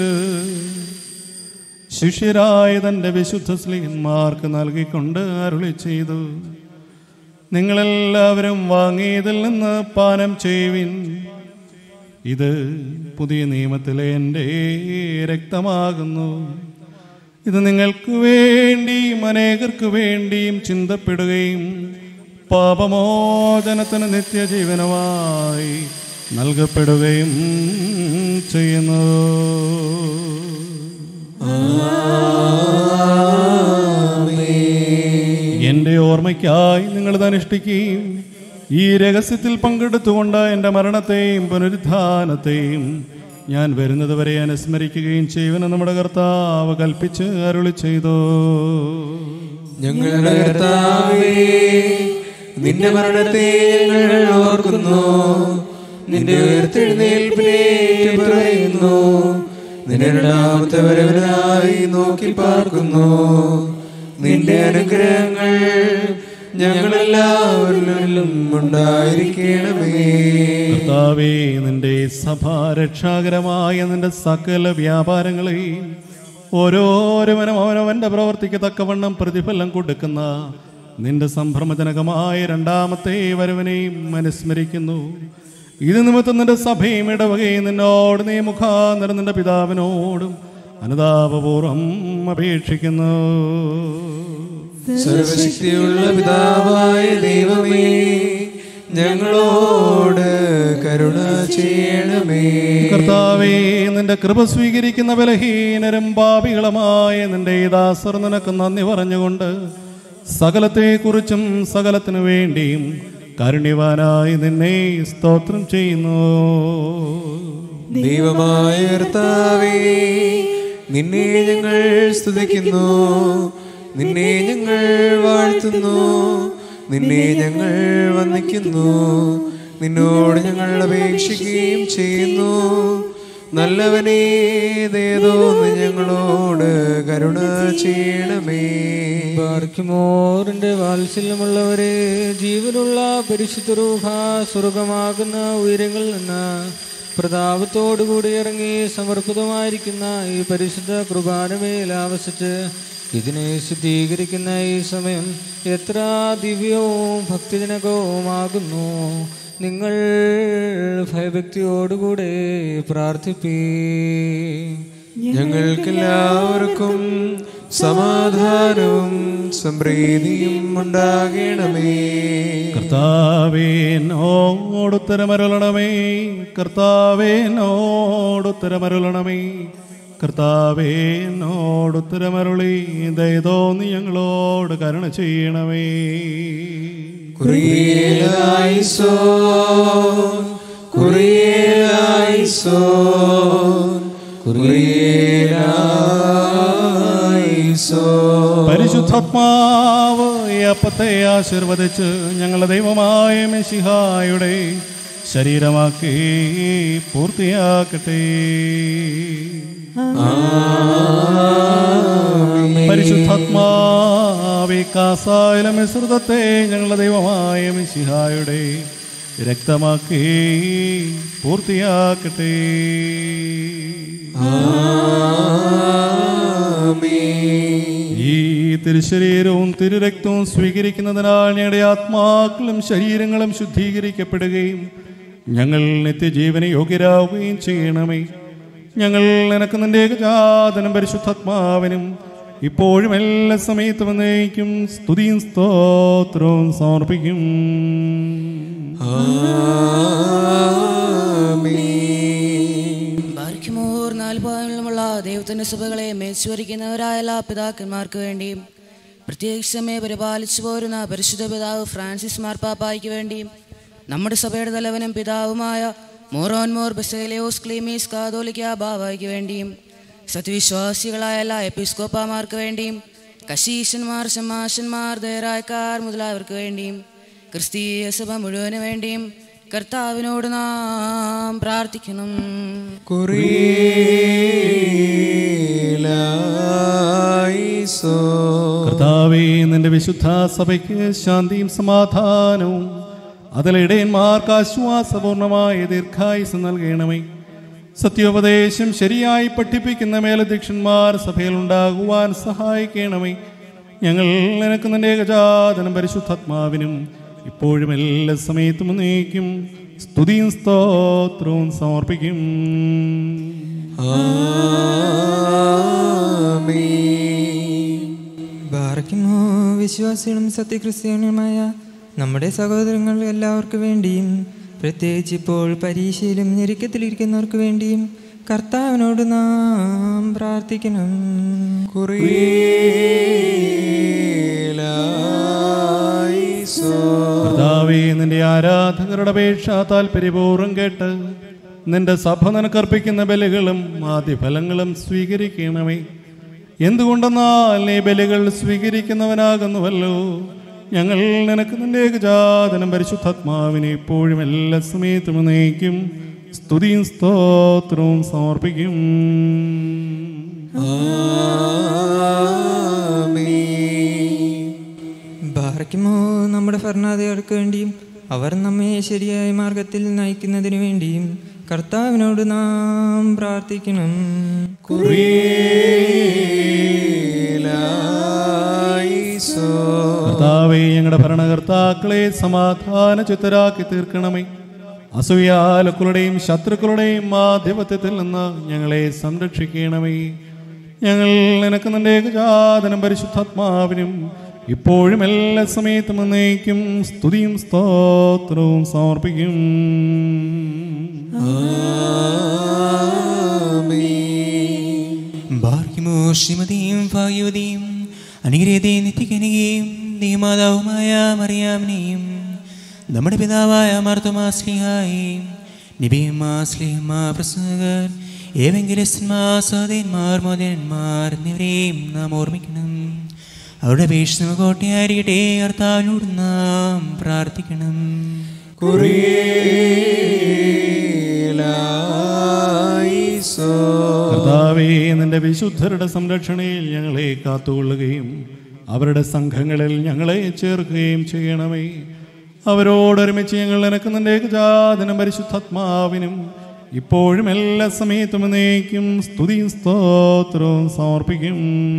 ശിഷ്യരായ തൻ്റെ വിശുദ്ധ സ്ലീഹന്മാർക്ക് നൽകിക്കൊണ്ട് അരുളി ചെയ്തു നിങ്ങളെല്ലാവരും വാങ്ങിയതിൽ നിന്ന് പാനം ചെയ്യുവിൻ ഇത് പുതിയ നിയമത്തിലെ എൻ്റെ രക്തമാകുന്നു ഇത് നിങ്ങൾക്ക് വേണ്ടിയും അനേകർക്ക് വേണ്ടിയും ചിന്തപ്പെടുകയും പാപമോചനത്തിന് നിത്യജീവനമായി നൽകപ്പെടുകയും ചെയ്യുന്നു എൻ്റെ ഓർമ്മയ്ക്കായി നിങ്ങൾ ഇത് അനുഷ്ഠിക്കുകയും ഈ രഹസ്യത്തിൽ പങ്കെടുത്തുകൊണ്ട് എൻ്റെ മരണത്തെയും പുനരുദ്ധാനത്തെയും ഞാൻ വരുന്നത് വരെ അനുസ്മരിക്കുകയും ചെയ്യുമെന്ന് നമ്മുടെ കർത്താവ് കൽപ്പിച്ച് അരുളി ചെയ്തു ഞങ്ങളുടെ കർത്താവേ നിന്റെ മരണത്തെ ഞങ്ങൾ ഓർക്കുന്നു നിന്റെ ഉയർത്തെഴുന്നേൽപ്പിനെ പറയുന്നു നിന്റെ രണ്ടാമത്തെ വരവിനായി നോക്കി പാർക്കുന്നു നിന്റെ അനുഗ്രഹങ്ങൾ ഞങ്ങളെല്ലാവരിലും ഉണ്ടായിരിക്കണമേ കർത്താവേ നിന്റെ സഭാരക്ഷാകരമായ നിന്റെ സകല വ്യാപാരങ്ങളെയും ഓരോരുവനും അവനവന്റെ പ്രവർത്തിക്ക് തക്കവണ്ണം പ്രതിഫലം കൊടുക്കുന്ന നിന്റെ സംഭ്രമജനകമായ രണ്ടാമത്തെ വരവിനെയും അനുസ്മരിക്കുന്നു ഇത് നിമിത്തം നിന്റെ സഭയും ഇടവകയും നിന്നോട് നീ മുഖാന്തരം നിന്റെ പിതാവിനോടും അനുതാപപൂർവം അപേക്ഷിക്കുന്നു സർവശക്തിയുള്ള പിതാവായ ദൈവമേ ഞങ്ങളോട് കരുണ ചെയ്യണമേ കർത്താവേ നിന്റെ കൃപ സ്വീകരിക്കുന്ന ബലഹീനരും പാപികളുമായ നിന്റെ ഈ ദാസർ നിനക്ക് നന്ദി പറഞ്ഞുകൊണ്ട് സകലത്തെക്കുറിച്ചും സകലത്തിനു വേണ്ടിയും കാരുണ്യവാനായി നിന്നെ സ്തോത്രം ചെയ്യുന്നു ദൈവമായ കർത്താവേ നിന്നെ ഞങ്ങൾ സ്തുതിക്കുന്നു നിന്നെ ഞങ്ങൾ വാഴ്ത്തുന്നു നിന്നെ ഞങ്ങൾ വന്ദിക്കുന്നു നിന്നോട് ഞങ്ങൾ അപേക്ഷിക്കുകയും ചെയ്യുന്നു നല്ലവനേ ദേതോന്ന് ഞങ്ങളോട് കരുണ ചെയ്യണമേ ബാർക്കിമോറിന്റെ വാത്സല്യമുള്ളവരെ ജീവനുള്ള പരിശുദ്ധ രൂപ സ്വർഗമാകുന്ന ഉയരങ്ങളിൽ നിന്ന് പ്രതാപത്തോടുകൂടി ഇറങ്ങി സമർപ്പിതമായിരിക്കുന്ന ഈ പരിശുദ്ധ കുർബാനമേൽ ആവസിച്ച് ഇതിനെ ശുദ്ധീകരിക്കുന്ന ഈ സമയം എത്ര ദിവ്യവും ഭക്തിജനകവുമാകുന്നു നിങ്ങൾ ഭയഭക്തിയോടുകൂടെ പ്രാർത്ഥിപ്പീ ഞങ്ങൾക്കെല്ലാവർക്കും സമാധാനവും സംപ്രീതിയും ഉണ്ടാകണമേ കർത്താവേനോടുത്തരമരുളണമേ കർത്താവേനോടുത്തരമരുളണമേ കർത്താവേനോടുത്തരമരുളി ദയതോ നീ ഞങ്ങളോട് കരുണ ചെയ്യണമേ കുറിയേലായിസോ കുറിയേലായിസോ കുറിയേലായിസോ പരിശുദ്ധാത്മാവ് ഈ അപ്പത്തെ ആശീർവദിച്ച് ഞങ്ങളുടെ ദൈവമായ മെസ്സിഹായുടെ ശരീരമാക്കി പൂർത്തിയാക്കട്ടെ പരിശുദ്ധാത്മാവേ കാസായിലെ മിശ്രിതത്തെ ഞങ്ങളുടെ ദൈവമായ മിശിഹായുടെ രക്തമാക്കി പൂർത്തിയാക്കട്ടെ ഈ തിരുശരീരവും തിരുരക്തവും സ്വീകരിക്കുന്നതിനാൽ ഞങ്ങളുടെ ആത്മാക്കളും ശരീരങ്ങളും ശുദ്ധീകരിക്കപ്പെടുകയും ഞങ്ങൾ നിത്യജീവന യോഗ്യരാവുകയും ചെയ്യണമേ ഞങ്ങൾ നിനക്ക് നിന്റെ ഏകജാതനും പരിശുദ്ധാത്മാവിനും ഇപ്പോഴും എല്ലാ സമയത്തും എന്നേക്കും സ്തുതിയും സ്തോത്രവും സമർപ്പിക്കും ബാർക്കിമോർ നാൽപാലുള്ള ദൈവത്തിന്റെ സഭകളെ മേൽച്ചുവരിക്കുന്നവരായ എല്ലാ പിതാക്കന്മാർക്ക് വേണ്ടിയും പ്രത്യേകിച്ചമേ പരിപാലിച്ചു പോരുന്ന പരിശുദ്ധ പിതാവ് ഫ്രാൻസിസ് മാർപ്പാപ്പായ്ക്ക് വേണ്ടിയും നമ്മുടെ സഭയുടെ തലവനും പിതാവുമായ മോറോൻ മോർ ബസേലിയോസ് ക്ലീമീസ് കാതോലിക്ക ബാവായ്ക്ക് വേണ്ടിയും സത്യവിശ്വാസികളായ എല്ലാ എപ്പിസ്കോപ്പാമാർക്ക് വേണ്ടിയും കശീശന്മാർ ശമാശന്മാർ ദേരായക്കാർ മുതലായവർക്ക് വേണ്ടിയും ക്രിസ്തീയ സഭ മുഴുവന് വേണ്ടിയും കർത്താവിനോട് നാം പ്രാർത്ഥിക്കണം കുറിയിലായിസോ കർത്താവേ നിന്റെ വിശുദ്ധ സഭയ്ക്ക് ശാന്തിയും സമാധാനവും അതിലിടയന്മാർക്ക് ആശ്വാസപൂർണമായ ദീർഘായുസ് നൽകണമേ സത്യോപദേശം ശരിയായി പഠിപ്പിക്കുന്ന മേലധ്യക്ഷന്മാർ സഭയിൽ ഉണ്ടാകുവാൻ സഹായിക്കണമേ ഞങ്ങൾ നിനക്ക് നിന്റെ ഏകജാതനം പരിശുദ്ധാത്മാവിനും ഇപ്പോഴും എല്ലാ സമയത്തും നീക്കും സ്തുതിയും സ്തോത്രവും സമർപ്പിക്കും ബാറയ്ക്കുമോ വിശ്വാസികളും സത്യക്രിസ്ത്യാനിയുമായ നമ്മുടെ സഹോദരങ്ങൾ എല്ലാവർക്കും വേണ്ടിയും പ്രത്യേകിച്ച് ഇപ്പോൾ പരീക്ഷയിലും ഞെരുക്കത്തിലിരിക്കുന്നവർക്ക് വേണ്ടിയും കർത്താവിനോട് നാം പ്രാർത്ഥിക്കണം കുറിയിലായിസോ കർത്താവേ നിന്റെ ആരാധകരുടെ അപേക്ഷ താല്പര്യപൂർവ്വം കേട്ട് നിന്റെ സഭ നിനക്കർപ്പിക്കുന്ന ബലികളും ആദ്യഫലങ്ങളും സ്വീകരിക്കണമേ എന്തുകൊണ്ടെന്നാൽ നീ ബലികൾ സ്വീകരിക്കുന്നവനാകുന്നുവല്ലോ ഞങ്ങൾ നിനക്ക് നിന്റെ ഏകജാതനം പരിശുദ്ധാത്മാവിനെ ഇപ്പോഴും എല്ലാ സമയത്തും നയിക്കും സ്തുതിയും സ്തോത്രവും സമർപ്പിക്കും ബാറയ്ക്കുമോ നമ്മുടെ ഭരണാധികാരികൾക്ക് വേണ്ടിയും അവർ നമ്മെ ശരിയായ മാർഗത്തിൽ നയിക്കുന്നതിനു വേണ്ടിയും കർത്താവിനോട് നാം പ്രാർത്ഥിക്കണം കുറിയിലായിസോ കർത്താവേ ഞങ്ങളുടെ ഭരണകർത്താക്കളെ സമാധാന ചിത്തരാക്കി തീർക്കണമേ അസൂയാലുക്കളുടെയും ശത്രുക്കളുടെയും ആധിപത്യത്തിൽ നിന്ന് ഞങ്ങളെ സംരക്ഷിക്കണമേ ഞങ്ങൾ നിനക്ക് നിന്റെ ഏകജാതനം പരിശുദ്ധാത്മാവിനും ഇപ്പോഴും എല്ലാ സമയത്തും എന്നേക്കും സ്തുതിയും സ്തോത്രവും സമർപ്പിക്കും ഭാഗ്യമോ ശ്രീമതിയും ഭാഗ്യവതിയും അനുഗ്രഹീതയും നിത്യകനികയും ദൈവമാതാവുമായ മറിയാമിനെയും നമ്മുടെ പിതാവായ മാർത്തമാസ്ലിഹായും നിബിയമാസ്ലിഹമാ പ്രസംഗകർ ഏവെങ്കിലസ്മാർ സഹോദയന്മാർ മോദന്മാർ എന്നിവരെയും നാം ഓർമ്മിക്കണം അവരുടെ അപേക്ഷ നമുക്ക് കോട്ടയായിരിക്കട്ടെ കർത്താവിനോട് നാം പ്രാർത്ഥിക്കണം കുറിയിലായിസോ കർത്താവേ നിന്റെ വിശുദ്ധരുടെ സംരക്ഷണയിൽ ഞങ്ങളെ കാത്തുകൊള്ളുകയും അവരുടെ സംഘങ്ങളിൽ ഞങ്ങളെ ചേർക്കുകയും ചെയ്യണമേ അവരോടൊരുമിച്ച് ഞങ്ങൾ നിനക്ക് നിന്റെ ഏകജാതനം പരിശുദ്ധാത്മാവിനും ഇപ്പോഴും എല്ലാ സമയത്തും എന്നേക്കും സ്തുതിയും സ്തോത്രവും സമർപ്പിക്കും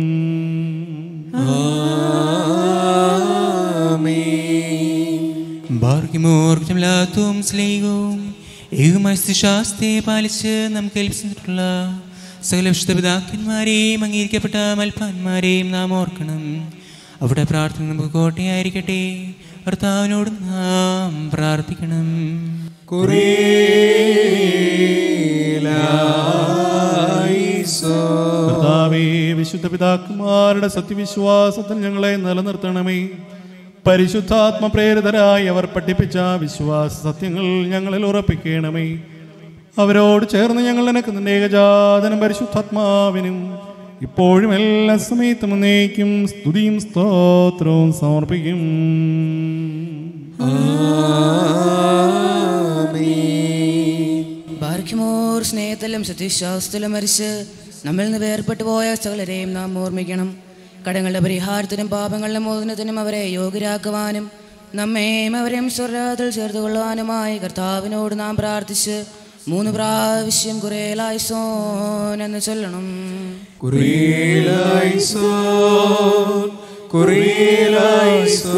ഭാഗ്യമോർജമില്ലാത്തവും സ്ലൈകവും ഏകമായ ശാസ്ത്രത്തെ പാലിച്ച് നമുക്ക് ഏൽപ്പിച്ചിട്ടുള്ള സകല വിശുദ്ധ പിതാക്കന്മാരെയും അംഗീകരിക്കപ്പെട്ട മൽപ്പാന്മാരെയും നാം ഓർക്കണം അവിടെ പ്രാർത്ഥന നമുക്ക് കോട്ടയായിരിക്കട്ടെ ഭർത്താവിനോട് നാം പ്രാർത്ഥിക്കണം കുറിയിലായിസോ കർത്താവേ വിശുദ്ധ പിതാക്കന്മാരുടെ സത്യവിശ്വാസത്തിൽ ഞങ്ങളെ നിലനിർത്തണമേ പരിശുദ്ധാത്മ പ്രേരിതരായി അവർ പഠിപ്പിച്ച വിശ്വാസ സത്യങ്ങൾ ഞങ്ങളിൽ ഉറപ്പിക്കണമേ അവരോട് ചേർന്ന് ഞങ്ങൾ നിനക്ക് നിന്റെ ഏകജാതനം പരിശുദ്ധാത്മാവിനും ഇപ്പോഴും എല്ലാ സമയത്തും എന്നേക്കും സ്തുതിയും സ്തോത്രവും സമർപ്പിക്കും ബാർഖിമോർ സ്നേഹത്തിലും സത്യവിശ്വാസത്തിലും മരിച്ച് നമ്മിൽ നിന്ന് വേർപെട്ടു പോയ സകലരെയും നാം ഓർമ്മിക്കണം കടങ്ങളുടെ പരിഹാരത്തിനും പാപങ്ങളുടെ മോചനത്തിനും അവരെ യോഗ്യരാക്കുവാനും നമ്മെയും അവരെയും സ്വർഗത്തിൽ ചേർത്ത് കൊള്ളുവാനുമായി കർത്താവിനോട് നാം പ്രാർത്ഥിച്ച് മൂന്ന് പ്രാവശ്യം കുറേലായിസോൻ എന്ന് ചൊല്ലണം കുറിയിലായിസോ കുറിയിലായിസോ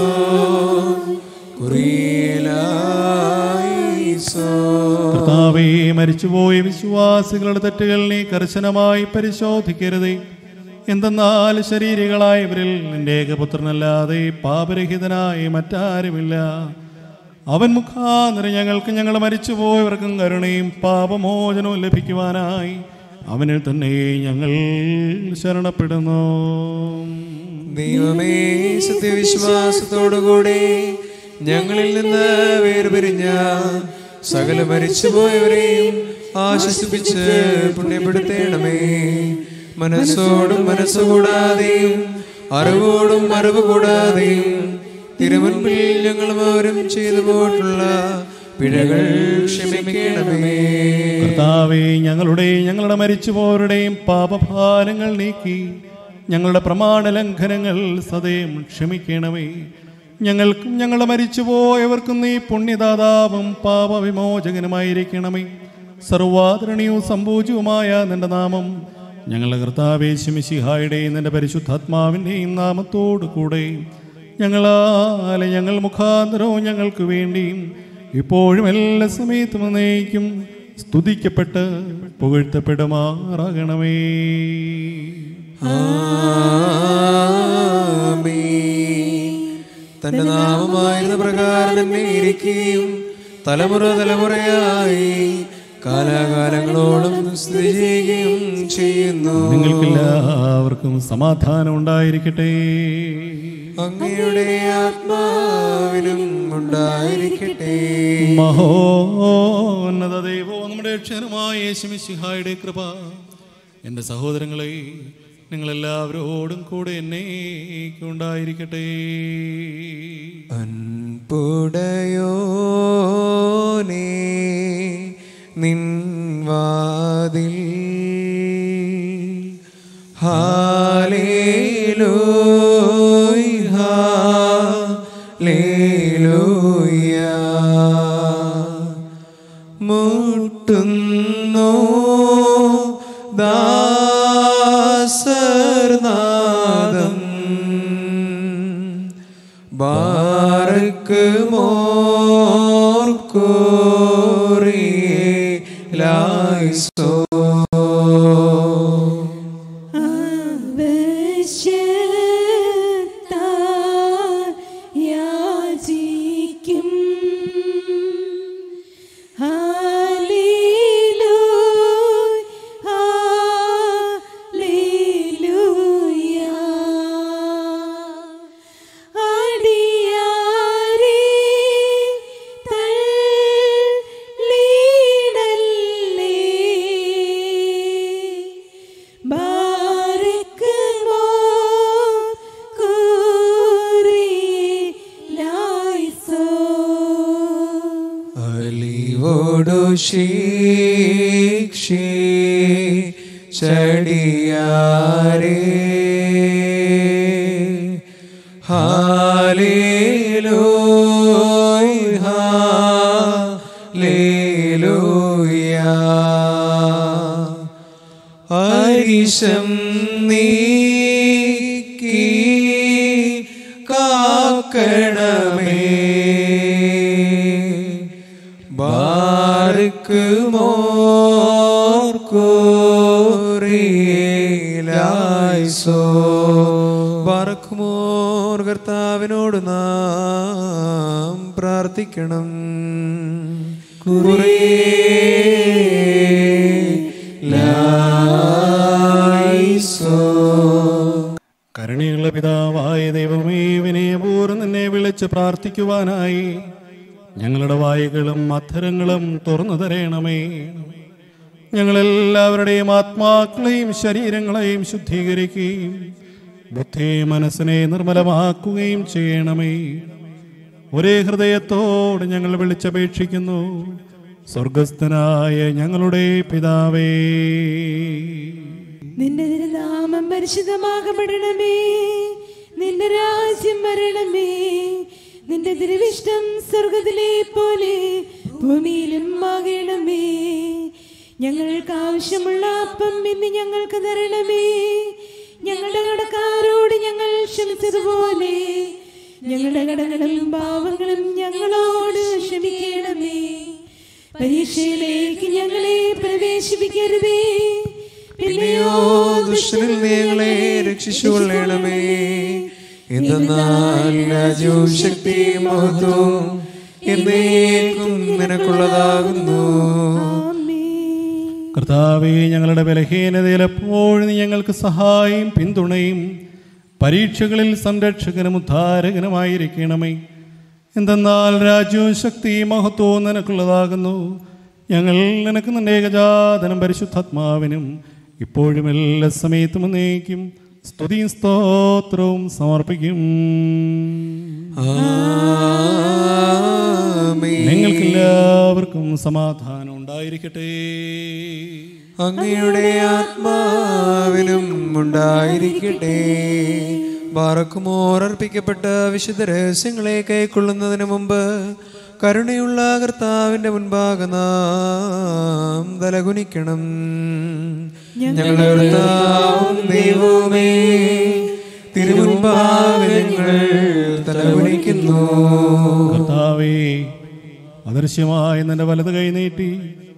കുറിയിലായിസോ കർത്താവേ മരിച്ചുപോയ വിശ്വാസികളുടെ തെറ്റുകൾ നീ കർശനമായി പരിശോധിക്കരുതേ എന്തെന്നാൽ ശരീരികളായവരിൽ നിന്റെ ഏകപുത്രനല്ലാതെ പാപരഹിതനായി മറ്റാരുമില്ല അവൻ മുഖാന്തരം ഞങ്ങൾക്ക് ഞങ്ങൾ മരിച്ചുപോയവർക്കും കരുണയും പാപമോചനവും ലഭിക്കുവാനായി അവനിൽ തന്നെ ഞങ്ങൾ ശരണപ്പെടുന്നു ദൈവമേ സത്യവിശ്വാസത്തോടുകൂടി ഞങ്ങളിൽ നിന്ന് വേർപിരിഞ്ഞ സകല മരിച്ചുപോയവരെയും ആശ്വസിപ്പിച്ച് പുണ്യപ്പെടുത്തേണമേ മനസ്സോടും മനസ്സുകൂടാതെയും അറിവോടും അറിവ് കൂടാതെയും തിരുമുൻപിൽ ഞങ്ങളും അവരും ചെയ്തു പോയിട്ടുള്ള പിഴകൾ ക്ഷമിക്കണമേ കർത്താവേ ഞങ്ങളുടെ ഞങ്ങളുടെ മരിച്ചുപോരുടെയും പാപഭാരങ്ങൾ നീക്കി ഞങ്ങളുടെ പ്രമാണ ലംഘനങ്ങൾ സദയം ക്ഷമിക്കണമേ ഞങ്ങൾക്കും ഞങ്ങളുടെ മരിച്ചുപോയവർക്കും നീ പുണ്യദാതാവും പാപവിമോചകനുമായിരിക്കണമേ സർവാദരണീയവും സംപൂജ്യവുമായ നിന്റെ നാമം ഞങ്ങളുടെ കർത്താവേ ശിമിശിഹായുടെയും നിന്റെ പരിശുദ്ധാത്മാവിൻ്റെയും നാമത്തോടു കൂടെ ഞങ്ങളാലെ ഞങ്ങൾ മുഖാന്തരവും ഞങ്ങൾക്ക് വേണ്ടിയും ഇപ്പോഴും എല്ലാ സമയത്തും എന്നേക്കും സ്തുതിക്കപ്പെട്ട് പുകഴ്ത്തപ്പെടുമാറാകണമേ ആമേൻ. തന്റെ നാമമായിരുന്ന പ്രകാരം തന്നെ ഇരിക്കുകയും തലമുറ തലമുറയായി കാലാകാലങ്ങളോളം സ്തുതി ചെയ്യുകയും ചെയ്യുന്നു നിങ്ങൾക്കെല്ലാവർക്കും സമാധാനം ഉണ്ടായിരിക്കട്ടെ അങ്ങയുടെ ആത്മാവിനും ഉണ്ടായിരിക്കട്ടെ മഹോന്നത ദൈവോ നമ്മുടെ അക്ഷരമായ യേശുമിശിഹായുടെ കൃപ എൻ്റെ സഹോദരങ്ങളെ നിങ്ങളെല്ലാവരോടും കൂടെ എന്നേക്കും ഉണ്ടായിരിക്കട്ടെ അൻപുടയോനേ നിൻ വാതിൽ ഹാലേലൂയ ഹാലേലൂയ മുട്ടുന്നു ദാസർനാദം ബാർക്ക് മോർക്കോറിയലായിസോ ആവശ്യത്താൽ യാചിക്കും ഹല്ലേലൂയ ഹല്ലേലൂയ അടിയാരേ തള്ളിടല്ലേ ബാരക്കുമോ കൂറിലായിസോ അലിവോടു ശീക്ഷി ചടിയാരേ ഹാലേലൂയ ഹാലേലൂയ അരിശം നീക്കി കാക്കണമേ ബാർക്ക് മോർക്കോറിയലായിസോ ബാർക്ക് മോർ കർത്താവിനോട് നാം പ്രാർത്ഥിക്കണം കുറേ കരുണയുള്ള പിതാവായ ദൈവമേ വിനയപൂർവ്വം നിന്നെ വിളിച്ച് പ്രാർത്ഥിക്കുവാനായി ഞങ്ങളുടെ വായുകളും അധരങ്ങളും തുറന്നു തരണമേ ഞങ്ങളെല്ലാവരുടെയും ആത്മാക്കളെയും ശരീരങ്ങളെയും ശുദ്ധീകരിക്കുകയും ബുദ്ധി മനസ്സിനെ നിർമ്മലമാക്കുകയും ചെയ്യണമേ ഒരേ ഹൃദയത്തോട് ഞങ്ങൾ വിളിച്ചപേക്ഷിക്കുന്നു സ്വർഗസ്ഥനായ ഞങ്ങളുടെ പിതാവേ നിന്റെ തിരുനാമം പരിശുദ്ധമാകപ്പെടണമേ നിന്റെ രാജ്യം വരണമേ നിന്റെ തിരുവിഷ്ടം സ്വർഗത്തിലെ പോലെ ഭൂമിയിലും ആകണമേ ഞങ്ങൾക്ക് ആവശ്യമുള്ള അപ്പം ഇന്ന് ഞങ്ങൾക്ക് തരണമേ ഞങ്ങളുടെ കടക്കാരോട് ഞങ്ങൾ ക്ഷമിച്ചതുപോലെ ഞങ്ങളുടെ കടകളും പാവങ്ങളും ഞങ്ങളോട് ക്ഷമിക്കണമേ പരീക്ഷയിലേക്ക് ഞങ്ങളെ പ്രവേശിപ്പിക്കരുതേ പിന്നെയോ ദുഷ്ടനിൽ നീ ഞങ്ങളെ രക്ഷിച്ചുകൊള്ളണമേ എന്തെന്നാൽ രാജ്യവും ശക്തിയും മഹത്വവും എന്നേക്കും നിനക്കുള്ളതാകുന്നു കർത്താവെ ഞങ്ങളുടെ ബലഹീനതയിൽ എപ്പോഴും നീ ഞങ്ങൾക്ക് സഹായം പിന്തുണയും പരീക്ഷകളിൽ സംരക്ഷകനും ഉദ്ധാരകനുമായിരിക്കണമേ എന്തെന്നാൽ രാജ്യവും ശക്തിയും മഹത്വവും നിനക്കുള്ളതാകുന്നു ഞങ്ങൾ നിനക്ക് നിന്റെ ഏകജാതനം പരിശുദ്ധാത്മാവിനും ഇപ്പോഴും എല്ലാ സമയത്തും എന്നേക്കും സ്തുതിയും സ്തോത്രവും സമർപ്പിക്കും ആമേൻ. നിങ്ങൾക്കെല്ലാവർക്കും സമാധാനം ഉണ്ടായിരിക്കട്ടെ അങ്ങയുടെ ആത്മാവിനും ഉണ്ടായിരിക്കട്ടെ ബാറക്കുമോർ അർപ്പിക്കപ്പെട്ട വിശുദ്ധ രഹസ്യങ്ങളെ കൈക്കൊള്ളുന്നതിന് മുമ്പ് കരുണയുള്ള കർത്താവിന്റെ മുൻപാകെ നാം തലകുനിക്കണം ഞങ്ങളുടെ കർത്താവും ദൈവവുമേ തിരുമുൻപാകെ ഞങ്ങൾ തലകുനിക്കുന്നു കർത്താവേ അദൃശ്യമായ നിന്റെ വലത് കൈ നീട്ടി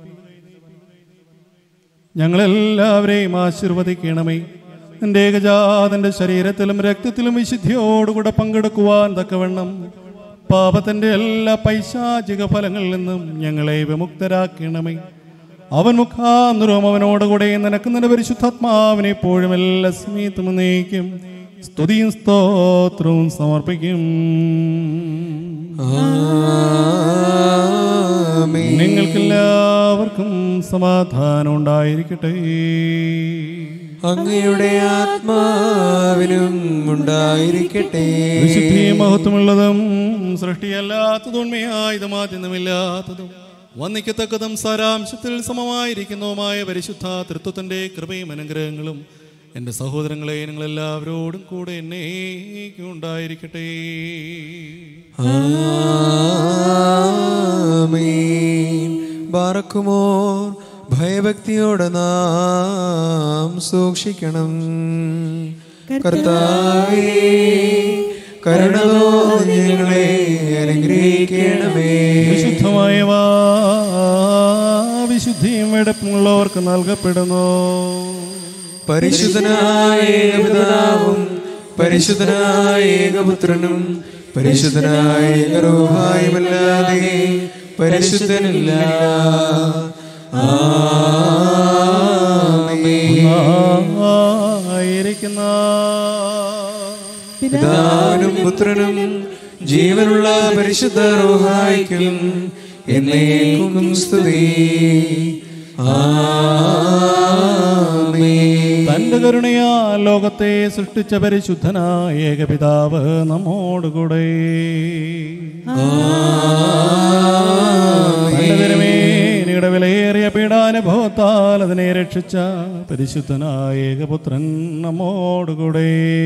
ഞങ്ങളെല്ലാവരെയും ആശീർവദിക്കണമേ നിന്റെ ഏകജാതന്റെ ശരീരത്തിലും രക്തത്തിലും വിശുദ്ധിയോടുകൂടെ പങ്കെടുക്കുവാൻ തക്കവണ്ണം പാപത്തിന്റെ എല്ലാ പൈശാചിക ഫലങ്ങളിൽ നിന്നും ഞങ്ങളെ വിമുക്തരാക്കണമേ അവൻ മുഖാന്തരവും അവനോടുകൂടെ നിനക്ക് നിന്റെ പരിശുദ്ധാത്മാവിനെ എപ്പോഴും എല്ലാ സമയത്തും നീക്കും സ്തുതിയും സ്തോത്രവും സമർപ്പിക്കും ആമേൻ. നിങ്ങൾക്കെല്ലാവർക്കും സമാധാനം ഉണ്ടായിരിക്കട്ടെ അങ്ങയുടെ ആത്മാവിനും ഉണ്ടായിരിക്കട്ടെ വിശുദ്ധിയും മഹത്വമുള്ളതും സൃഷ്ടിയല്ലാത്തതും ഉണ്മയായതും ആദ്യമില്ലാത്തതും വന്നിക്കത്തക്കതും സാരാംശത്തിൽ സമമായിരിക്കുന്നതുമായ പരിശുദ്ധ തൃത്വത്തിന്റെ കൃപയും അനുഗ്രഹങ്ങളും എൻ്റെ സഹോദരങ്ങളെ നിങ്ങളെല്ലാവരോടും കൂടെ എന്നേക്കും ഉണ്ടായിരിക്കട്ടെ ആമേൻ. ബാറക്കുമോർ ഭയഭക്തിയോടെ നാം സൂക്ഷിക്കണം കർത്താവേ കരുണ തോന്നി ഞങ്ങളെ അനുഗ്രഹിക്കണമേ വിശുദ്ധമായവ വിശുദ്ധിയും വെടുപ്പുള്ളവർക്ക് നൽകപ്പെടുന്നു പരിശുദ്ധനായ ഏകപിതാവും പരിശുദ്ധനായ ഏകപുത്രനും പരിശുദ്ധനായ ഏകരൂഹായുമല്ലാതെ പരിശുദ്ധനില്ല ആമേൻ. ആയിരിക്കുന്ന പിതാവിനും പുത്രനും ജീവനുള്ള പരിശുദ്ധ റൂഹായിക്കും എന്നേക്കും സ്തുതി ആമേൻ തന്റെ കരുണയാ ലോകത്തെ സൃഷ്ടിച്ച പരിശുദ്ധനായ ഏകപിതാവ് നമ്മോടുകൂടെ തന്റെ തിരുമേനിയുടെ വിലയേറിയ പീഡാനുഭവത്താൽ അതിനെ രക്ഷിച്ച പരിശുദ്ധനായ ഏകപുത്രൻ നമ്മോടുകൂടെ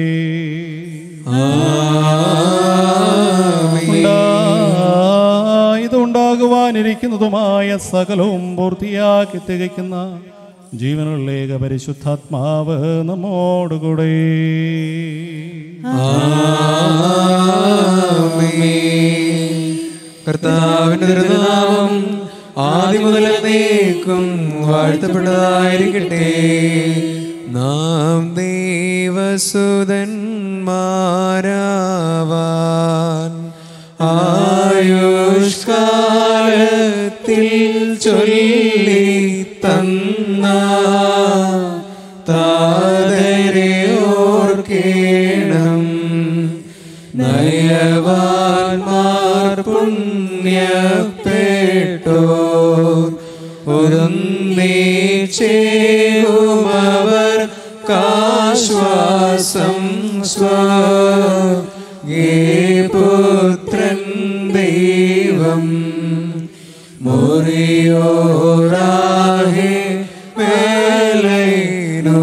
ഇതുണ്ടാകുവാനിരിക്കുന്നതുമായ സകലവും പൂർത്തിയാക്കി തികയ്ക്കുന്ന ജീവനുള്ള ഏക പരിശുദ്ധാത്മാവ് നമ്മോടുകൂടെ കർത്താവിന്റെ തിരുനാമം ആദ്യം മുതൽ എന്നേക്കും വാഴ്ത്തപ്പെട്ടതായിരിക്കട്ടെ നാം ദേവസുതന്മാരാവാൻ ആയുഷ്കാലത്തിൽ ചൊല്ലി തന്ന താതരെ ഓർക്കേണം നയവാൻമാർ പുണ്യപ്പെട്ടോർ ഒരൊന്നേച്ചേകുമവർ കാശ്വാസം സ്വേ പുത്രൻ ദൈവം മുറിയോറാഹെ വേലൈനോ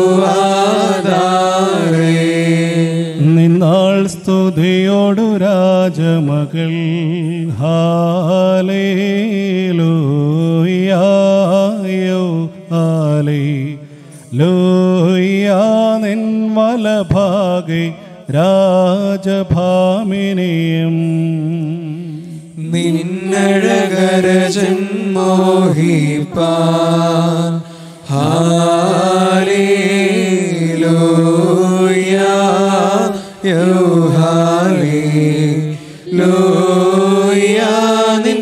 ആധാരേ നിന്നാൾ സ്തുതിയോടു രാജമകൾ ഹാലേലൂയായോ ഹാലേ ലൂയാ നിൻ വലഭാഗെ രാജഭാമിനിയും നിന്നഴകരജൻ മോഹിപ്പാൻ ഹാലേലൂയാ യോഹാലേലൂയാ നിൻ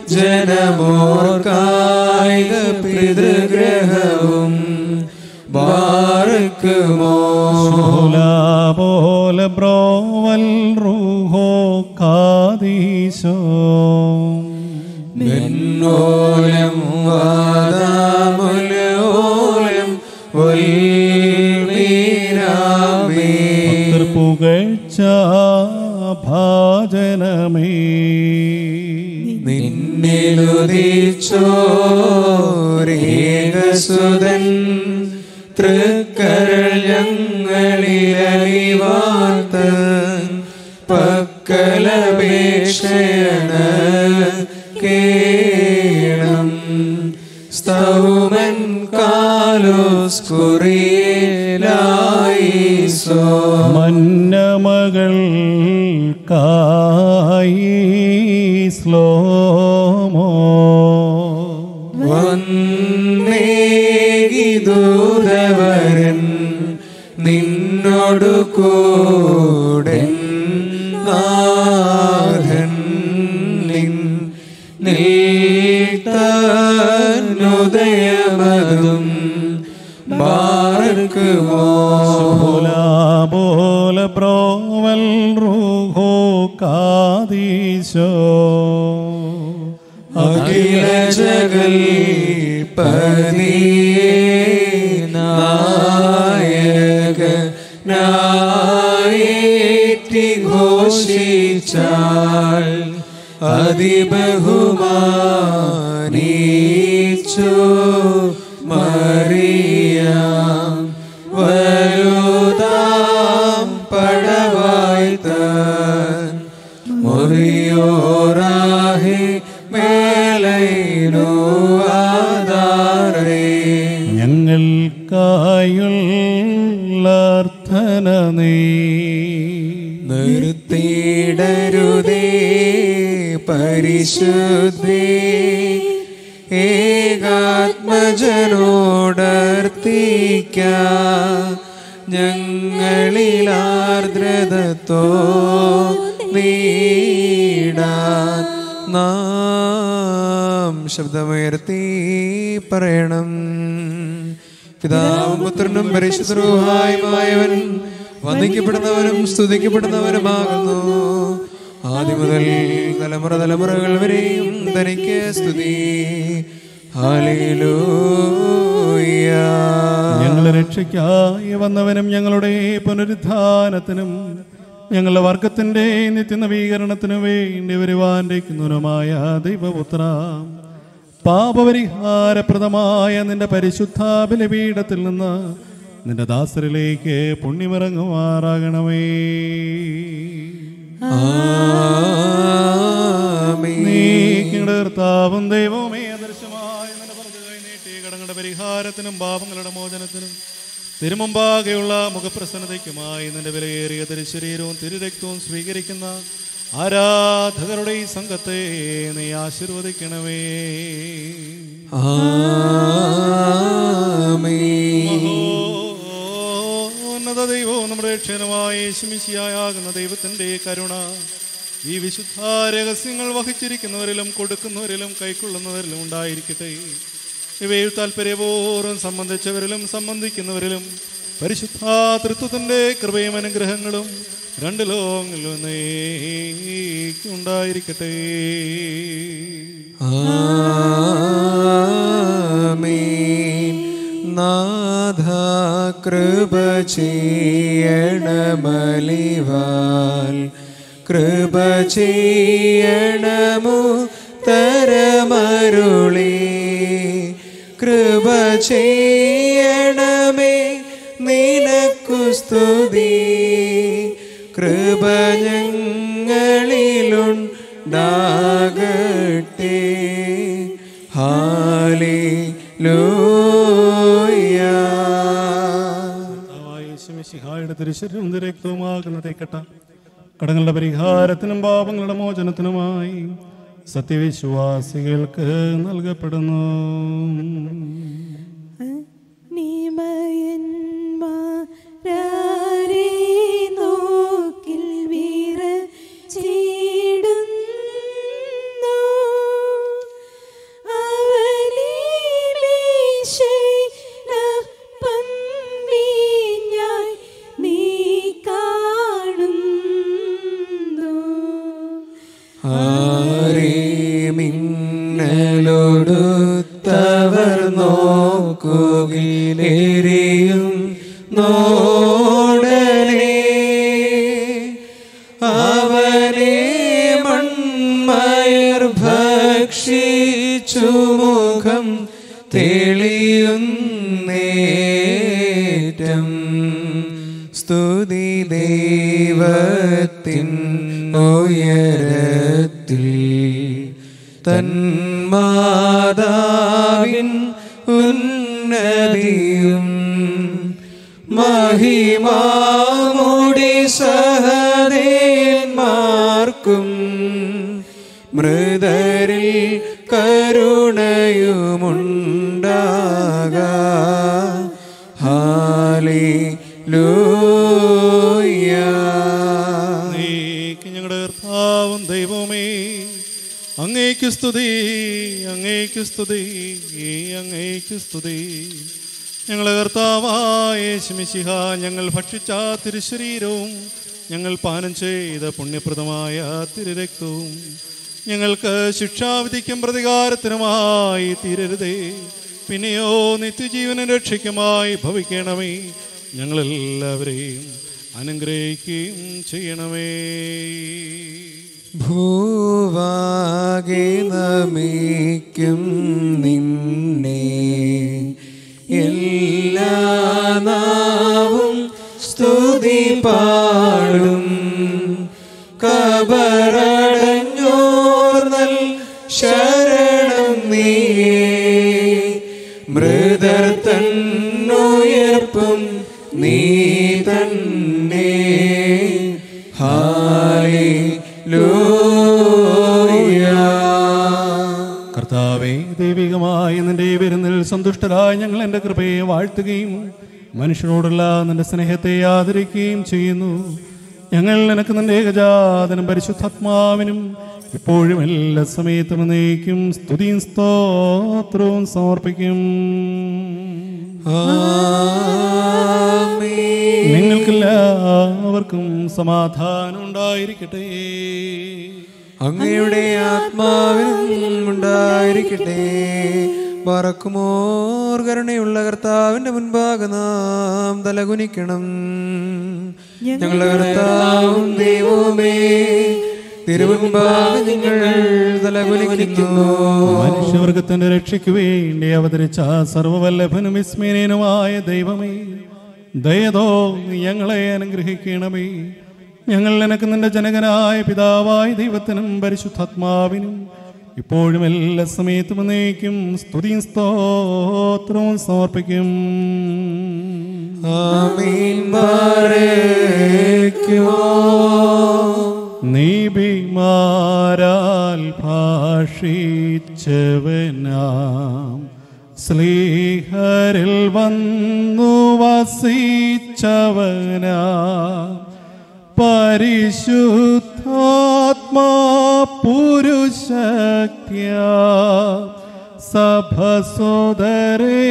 ജനമോർക്കായിക പിതൃഗ്രഹവും ബാറക്കുമോ പോലെ ബ്രോവൽ റൂഹോ കാദീശോ മെന്നോലം വാദാമുലോലം വൽമീനാമേ ഭക്തർ പുകഴ്ച ഭാജനമേ നിൻ നിലുദിച്ചോരേകസുതൻ തൃക്കരൾ ഞങ്ങളിലലിവാർത്ത പക്കലപേക്ഷയണ് കേണം സ്തൗമൻ കാലോസ് കുറിയേലായിസോ മന്നമകൾ കായി സ്ലോമോ വന്നേകിദൂതവരൻ നിന്നോടു കൂടെ നാഥൻ നിൻ നീട്ടനുദയമതും ബാർക്കുമോ ബോല പ്രോവൽ റൂഹോ കാദീശോ അഖില ജഗൽ പതിയേ നായക നായേറ്റി ഘോഷിച്ചാൽ അതിബഹുമാനീച്ചു മറിയാം വലുതാം പടവായി താൻ മുറിയോറാഹി മേലൈനു ആധാരേ ഞങ്ങൾക്കായുള്ളർത്ഥന നീ നിർത്തിയിടരുതേ പരിശുദ്ധേ ഏകാത്മജനോടർത്തിക്ക ഞങ്ങളിലാർദ്രതത്തോ നീടാൻ നാം ശബ്ദമുയർത്തി പറയണം പിതാവും പുത്രനും പരിശുദ്ധരുമായവൻ വന്ദിക്കപ്പെടുന്നവനും സ്തുതിക്കപ്പെടുന്നവനുമാകുന്നു ആദ്യം മുതൽ തലമുറ തലമുറകൾ വരെയും തനിക്ക് സ്തുതി ഹാലേലൂയ ഞങ്ങളുടെ രക്ഷയ്ക്കായി വന്നവനും ഞങ്ങളുടെ പുനരുദ്ധാനത്തിനും ഞങ്ങളുടെ വർഗത്തിന്റെ നിത്യനവീകരണത്തിനു വേണ്ടി വരുവാനിരിക്കുന്നവനുമായ ദൈവപുത്ര പാപപരിഹാരപ്രദമായ നിന്റെ പരിശുദ്ധ ബലിപീഠത്തിൽ നിന്ന് നിന്റെ ദാസരിലേക്ക് പുണ്യമിറങ്ങുമാറാകണമേ നീ കർത്താവും ദൈവവുമേ അദൃശ്യമായ നിന്റെ വലതു കൈ നീട്ടി കടങ്ങളുടെ പരിഹാരത്തിനും പാപങ്ങളുടെ മോചനത്തിനും തിരുമുമ്പാകെയുള്ള മുഖപ്രസന്നതയ്ക്കുമായി നിന്റെ വിലയേറിയ തിരുശരീരവും തിരുരക്തവും സ്വീകരിക്കുന്ന ആരാധകരുടെ ഈ സംഘത്തെ നീ ആശീർവദിക്കണമേ മഹോന്നത ദൈവവും നമ്മുടെ രക്ഷകനുമായ യേശുമിശിയായാകുന്ന ദൈവത്തിന്റെ കരുണ ഈ വിശുദ്ധ രഹസ്യങ്ങൾ വഹിച്ചിരിക്കുന്നവരിലും കൊടുക്കുന്നവരിലും കൈക്കൊള്ളുന്നവരിലും ഉണ്ടായിരിക്കട്ടെ ഇവയിൽ താല്പര്യപൂർവ്വം സംബന്ധിച്ചവരിലും സംബന്ധിക്കുന്നവരിലും പരിശുദ്ധ തൃത്വത്തിന്റെ കൃപയും അനുഗ്രഹങ്ങളും രണ്ട് ലോകങ്ങളിലും എന്നേക്കും ഉണ്ടായിരിക്കട്ടെ ആമേൻ നാഥ കൃപ ചെയ്യണമലിവാൽ കൃപ ചെയ്യണമു തരമരുളി കൃപ ചെയ്യണമേ നിനക്കു സ്തുതി കൃപ ഞങ്ങളിലുണ്ടാകട്ടെ ഹാലേലൂയ യേശുമിശിഹായുടെ തിരുശരീരം രക്തവുമാകുന്നതേ കെട്ട കടങ്ങളുടെ പരിഹാരത്തിനും പാപങ്ങളുടെ മോചനത്തിനുമായി സത്യവിശ്വാസികൾക്ക് നൽകപ്പെടുന്നു നീമയന്മാരാരെ നോക്കിൽ വിറച്ചിടുന്നു. അവനെ മേശയിലപ്പം വീഞ്ഞായി നീ കാണുന്നു ആരേ മിന്നലൊടുത്തവർ നോക്കുകയിലേറിയും നോടനെ അവനെ മൺമയർ ഭക്ഷിച്ചിടും സ്തുതി ദൈവത്തിൻ ഉയരത്തിൽ തന്മാതാവിൻ ഉന്നതിയും മഹിമാമുടി സഹദേന്മാർക്കും മൃതരിൽ കരുണയുമുണ്ടാക ഹാലേ നീക്ക് ഞങ്ങളുടെ കർത്താവും ദൈവമേ അങ്ങേക്ക് സ്തുതി അങ്ങേക്ക് സ്തുതി അങ്ങേക്ക് സ്തുതി ഞങ്ങളെ കർത്താവായ യേശുമിശിഹ ഞങ്ങൾ ഭക്ഷിച്ച തിരുശരീരവും ഞങ്ങൾ പാനം ചെയ്ത പുണ്യപ്രദമായ തിരുരക്തവും ഞങ്ങൾക്ക് ശിക്ഷാവിധിക്കും പ്രതികാരത്തിനുമായി തീരരുതേ പിന്നെയോ നിത്യജീവനും രക്ഷയ്ക്കുമായി ഭവിക്കണമേ ഞങ്ങളെല്ലാവരെയും അനുഗ്രഹിക്കുകയും ചെയ്യണമേ ഭൂവാകെ നമിക്കും നിന്നെ എല്ലാ നാവും സ്തുതി പാടും കബറടഞ്ഞോർന്നൽ ശരണം നീയേ മൃദർ തന്നുയർപ്പും നീ തന്നെ ഹാലേലൂയ കർത്താവെ ദൈവികമായ നിന്റെ വിരുന്നിൽ സന്തുഷ്ടരായ ഞങ്ങൾ എൻ്റെ കൃപയെ വാഴ്ത്തുകയും മനുഷ്യരോടുള്ള നിന്റെ സ്നേഹത്തെ ആദരിക്കുകയും ചെയ്യുന്നു ഞങ്ങൾ നിനക്ക് നിന്റെ ഏകജാതനും പരിശുദ്ധാത്മാവിനും ഇപ്പോഴും എല്ലാ സമയത്തും എന്നേക്കും സ്തുതിയും സ്തോത്രവും സമർപ്പിക്കും നിങ്ങൾക്കെല്ലാവർക്കും സമാധാനം ഉണ്ടായിരിക്കട്ടെ അങ്ങയുടെ ആത്മാവിനും ഉണ്ടായിരിക്കട്ടെ പറക്കുമോർ കരുണയുള്ള കർത്താവിന്റെ മുൻപാകെ നാം തലകുനിക്കണം ഞങ്ങളുടെ കർത്താവും ദൈവവുമേ തിരുമുൻപാകെ നിങ്ങൾ തലകുനിക്കുന്നു മനുഷ്യവർഗത്തിന്റെ രക്ഷയ്ക്ക് വേണ്ടി അവതരിച്ച സർവവല്ലഭനും വിസ്മയനുമായ ദൈവമേ ദയതോ നീ ഞങ്ങളെ അനുഗ്രഹിക്കണമേ ഞങ്ങൾ നിനക്ക് നിന്റെ ജനകനായ പിതാവായ ദൈവത്തിനും പരിശുദ്ധാത്മാവിനും ഇപ്പോഴും എല്ലാ സമയത്തും എന്നേക്കും സ്തുതിയും സ്തോത്രവും സമർപ്പിക്കും ആമീൻ ബാരേക്കുമോ നീബിമാരാൽ ഭാഷിച്ചവനാം സ്ലീഹരിൽ വന്നു വസിച്ചവനാ പരിശുദ്ധാത്മാ പുരുഷക്യ സഭസോദരെ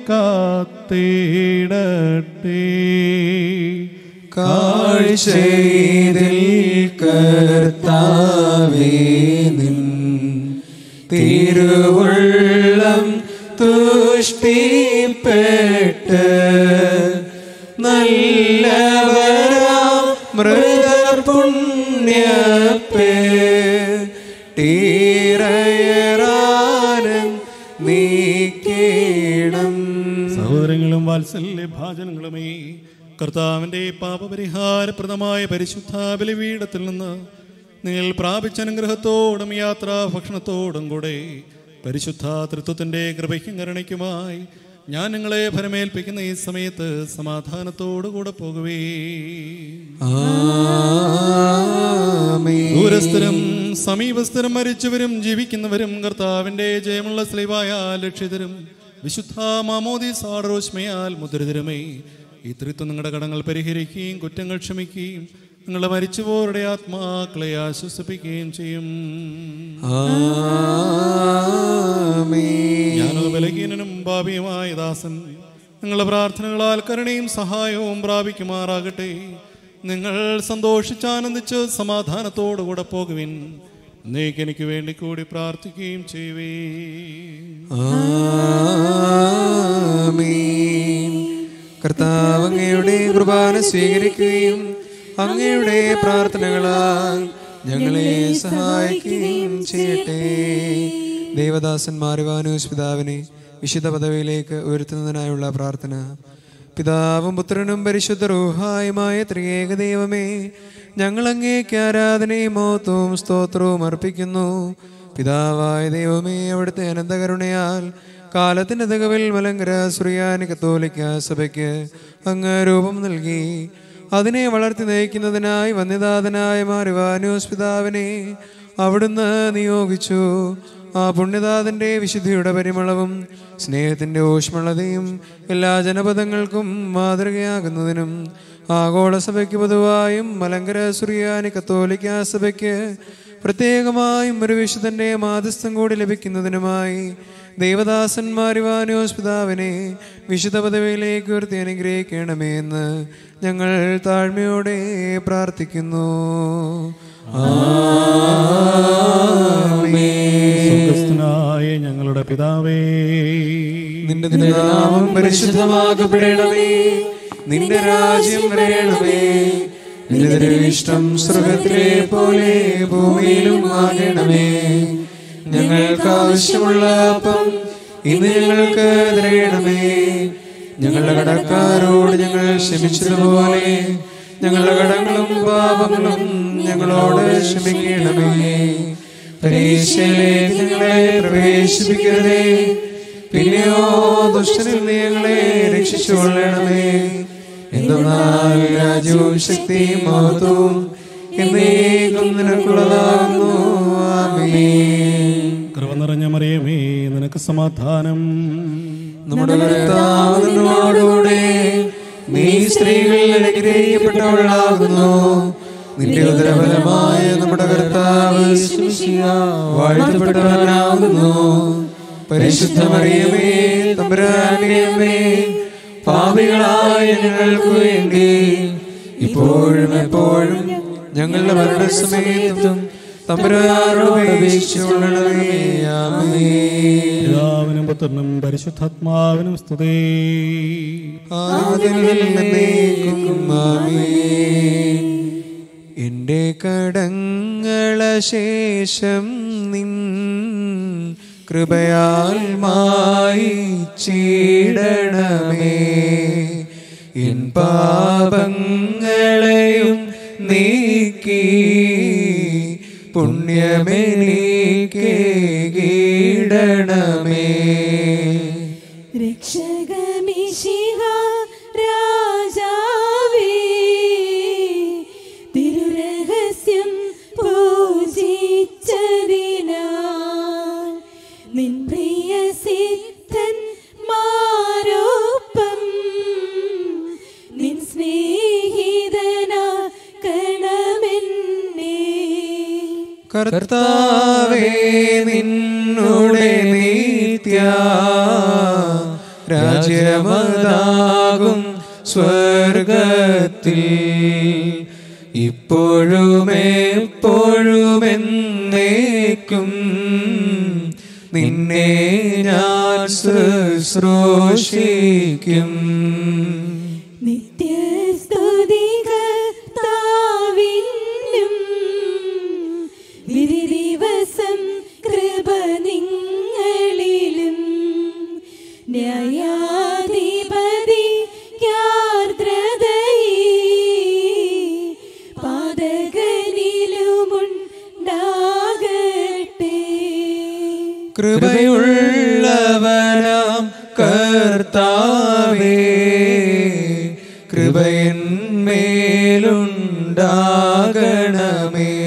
കാത്തിടട്ടെ കാഴ്ചയിൽ കർത്താവേ നിൻ തിരുവുള്ളം തുഷ്ടിപ്പെട്ട് നല്ലവരാ മൃദർ പുണ്യപ്പേ ടീറയറാനും നീക്കേണം സഹോദരങ്ങളും വാത്സല്യ ഭാജനങ്ങളുമേ കർത്താവിൻ്റെ പാപപരിഹാരപ്രദമായ പരിശുദ്ധ ബലിപീഠത്തിൽ നിന്ന് നിങ്ങൾ പ്രാപിച്ച അനുഗ്രഹത്തോടും യാത്രാ ഭക്ഷണത്തോടും കൂടെ പരിശുദ്ധ തൃത്വത്തിൻ്റെ കൃപയ്ക്കും കരുണയ്ക്കുമായി ഞാൻ നിങ്ങളെ ഫലമേൽപ്പിക്കുന്ന ഈ സമയത്ത് സമാധാനത്തോടു കൂടെ പോകുവേ ആമേൻ ദൂരസ്ഥരും സമീപസ്ഥരും മരിച്ചവരും ജീവിക്കുന്നവരും കർത്താവിന്റെ ജയമുള്ള സ്ലീവായ ലക്ഷ്യതരും വിശുദ്ധ മാമോദി സാഡറോഷ്മയാൽ മുദ്രിതരുമേ ഈ ത്രിത്വം നിങ്ങളുടെ കടങ്ങൾ പരിഹരിക്കുകയും കുറ്റങ്ങൾ ക്ഷമിക്കുകയും നിങ്ങളുടെ മരിച്ചുപോരുടെ ആത്മാക്കളെ ആശ്വസിപ്പിക്കുകയും ചെയ്യും ആമേൻ ഞാനോ ബലഹീനനും ഭാവിയുമായ ദാസൻ നിങ്ങളുടെ പ്രാർത്ഥനകളാൽ കരുണയും സഹായവും പ്രാപിക്കുമാറാകട്ടെ നിങ്ങൾ സന്തോഷിച്ചാനന്ദിച്ച് സമാധാനത്തോടുകൂടെ പോകുവിൻ നീക്ക് എനിക്ക് വേണ്ടി കൂടി പ്രാർത്ഥിക്കുകയും ചെയ്യുവേ ആമേൻ കർത്താവ് അങ്ങയുടെ കുർബാന സ്വീകരിക്കുകയും അങ്ങയുടെ പ്രാർത്ഥനകളാൽ ഞങ്ങളെ സഹായിക്കുകയും ചെയ്യട്ടെ ദേവദാസന്മാരുവാനൂസ് പിതാവിനെ വിശുദ്ധ പദവിയിലേക്ക് ഉയർത്തുന്നതിനായുള്ള പ്രാർത്ഥന പിതാവും പുത്രനും പരിശുദ്ധ റൂഹായുമായ ത്രിയേക ദൈവമേ ഞങ്ങൾ അങ്ങേക്ക് ആരാധനയും മോത്തവും സ്തോത്രവും അർപ്പിക്കുന്നു പിതാവായ ദൈവമേ അവിടുത്തെ അനന്തകരുണയാൽ കാലത്തിന്റെ തകവിൽ മലങ്കര സുറിയാനി കത്തോലിക്ക സഭയ്ക്ക് അങ്ങ് രൂപം നൽകി അതിനെ വളർത്തി നയിക്കുന്നതിനായി വന്യനാഥനായ മാറിവാനോസ് പിതാവിനെ അവിടുന്ന് നിയോഗിച്ചു ആ പുണ്യനാഥന്റെ വിശുദ്ധിയുടെ പരിമളവും സ്നേഹത്തിന്റെ ഊഷ്മളതയും എല്ലാ ജനപദങ്ങൾക്കും മാതൃകയാകുന്നതിനും ആഗോള സഭയ്ക്ക് പൊതുവായും മലങ്കര സുറിയാനി കത്തോലിക്ക സഭയ്ക്ക് പ്രത്യേകമായും ഒരു വിശുദ്ധന്റെ മാധ്യസ്ഥം കൂടി ലഭിക്കുന്നതിനുമായി ദേവദാസന്മാരിവാനോസ് പിതാവിനെ വിശുദ്ധ പദവിയിലേക്ക് ഉയർത്തി അനുഗ്രഹിക്കണമേ എന്ന് ഞങ്ങൾ താഴ്മയോടെ പ്രാർത്ഥിക്കുന്നു സ്വർഗസ്ഥനായ ഞങ്ങളുടെ പിതാവേ നിന്റെ നാമം പരിശുദ്ധമാകപ്പെടണമേ നിന്റെ രാജ്യം വരയണമേ നിന്റെ തിരുവിഷ്ടം സ്വർഗത്തിലെ പോലെ ഭൂമിയിലും ആകണമേ ഞങ്ങൾക്ക് ആവശ്യമുള്ള അപ്പം ഇന്ന് ഞങ്ങൾക്ക് തരയണമേ ഞങ്ങളുടെ കടക്കാരോട് ഞങ്ങൾ ക്ഷമിച്ചതുപോലെ ഞങ്ങളുടെ കടങ്ങളും പാപങ്ങളും ഞങ്ങളോട് ക്ഷമിക്കണമേ പരീക്ഷയിലേക്ക് ഞങ്ങളെ പ്രവേശിപ്പിക്കരുതേ പിന്നെയോ ദുഷ്ടനിൽ നീ ഞങ്ങളെ രക്ഷിച്ചുകൊള്ളണമേ എന്തെന്നാൽ രാജ്യവും ശക്തിയും മഹത്വവും എന്നേക്കും നിനക്കുള്ളതാകുന്നു ആമേൻ കൃപ നിറഞ്ഞ മറിയമേ നിനക്ക് സമാധാനം നമ്മുടെ കർത്താവിനോടുകൂടെ നീ സ്ത്രീകളിൽ അനുഗ്രഹിക്കപ്പെട്ടവളാകുന്നു നിന്റെ ഉദരഫലമായ നമ്മുടെ കർത്താവ് വാഴ്ത്തപ്പെട്ടവനാകുന്നു പരിശുദ്ധ മറിയമേ തമ്പുരാന്റെ അമ്മേ പാപികളായ ഞങ്ങൾക്ക് വേണ്ടി ഇപ്പോഴും എപ്പോഴും ഞങ്ങളുടെ മരണസമയത്തും തമ്പുരാനോട് അപേക്ഷിച്ചുകൊള്ളണമേ ആമേൻ പിതാവിനും പുത്രനും പരിശുദ്ധാത്മാവിനും സ്തുതേ എന്റെ കടങ്ങള ശേഷം നിൻ കൃപയാൽ മായിച്ചിടണമേ എൻ പാപങ്ങളെയും നീക്കി പുണ്യമെനിക്ക് കീടണമേ രക്ഷകമിശിഹ രാജാവേ തിരുരഹസ്യം പൂജിച്ചതിനാൽ നിൻ പ്രിയ സിദ്ധൻ മാരോപ്പം നിൻ സ്നേഹിതനാക്കണമെന്നേ കർത്താവേ നിന്നുടെ നീത്യ രാജ്യമതാകും സ്വർഗത്തിൽ ഇപ്പോഴും എപ്പോഴും എന്നേക്കും നിന്നെ ഞാൻ ശുശ്രൂഷിക്കും നിത്യസ്തുതികർത്താവിനും വിധി ദിവസം കൃപ നിങ്ങളിലും ന്യായാധിപതി പാതകനിലുമുണ്ടാകട്ടെ കൃപയുള്ളവനാം കർത്താവേ കൃപയന്മേലുണ്ടാകണമേ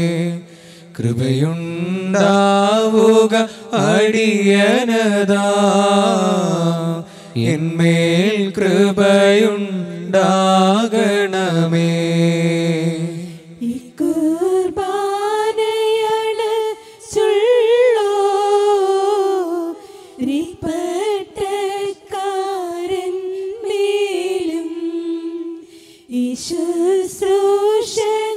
കൃപയുണ്ടാവുക അടിയനതാ എന്മേൽ കൃപയുണ്ടാകണമേ ഇക്കുർബാനയാണ് ചുള്ളോ രിപ്പട്ടക്കാരൻ മേലും ഈ ശുശ്രൂഷ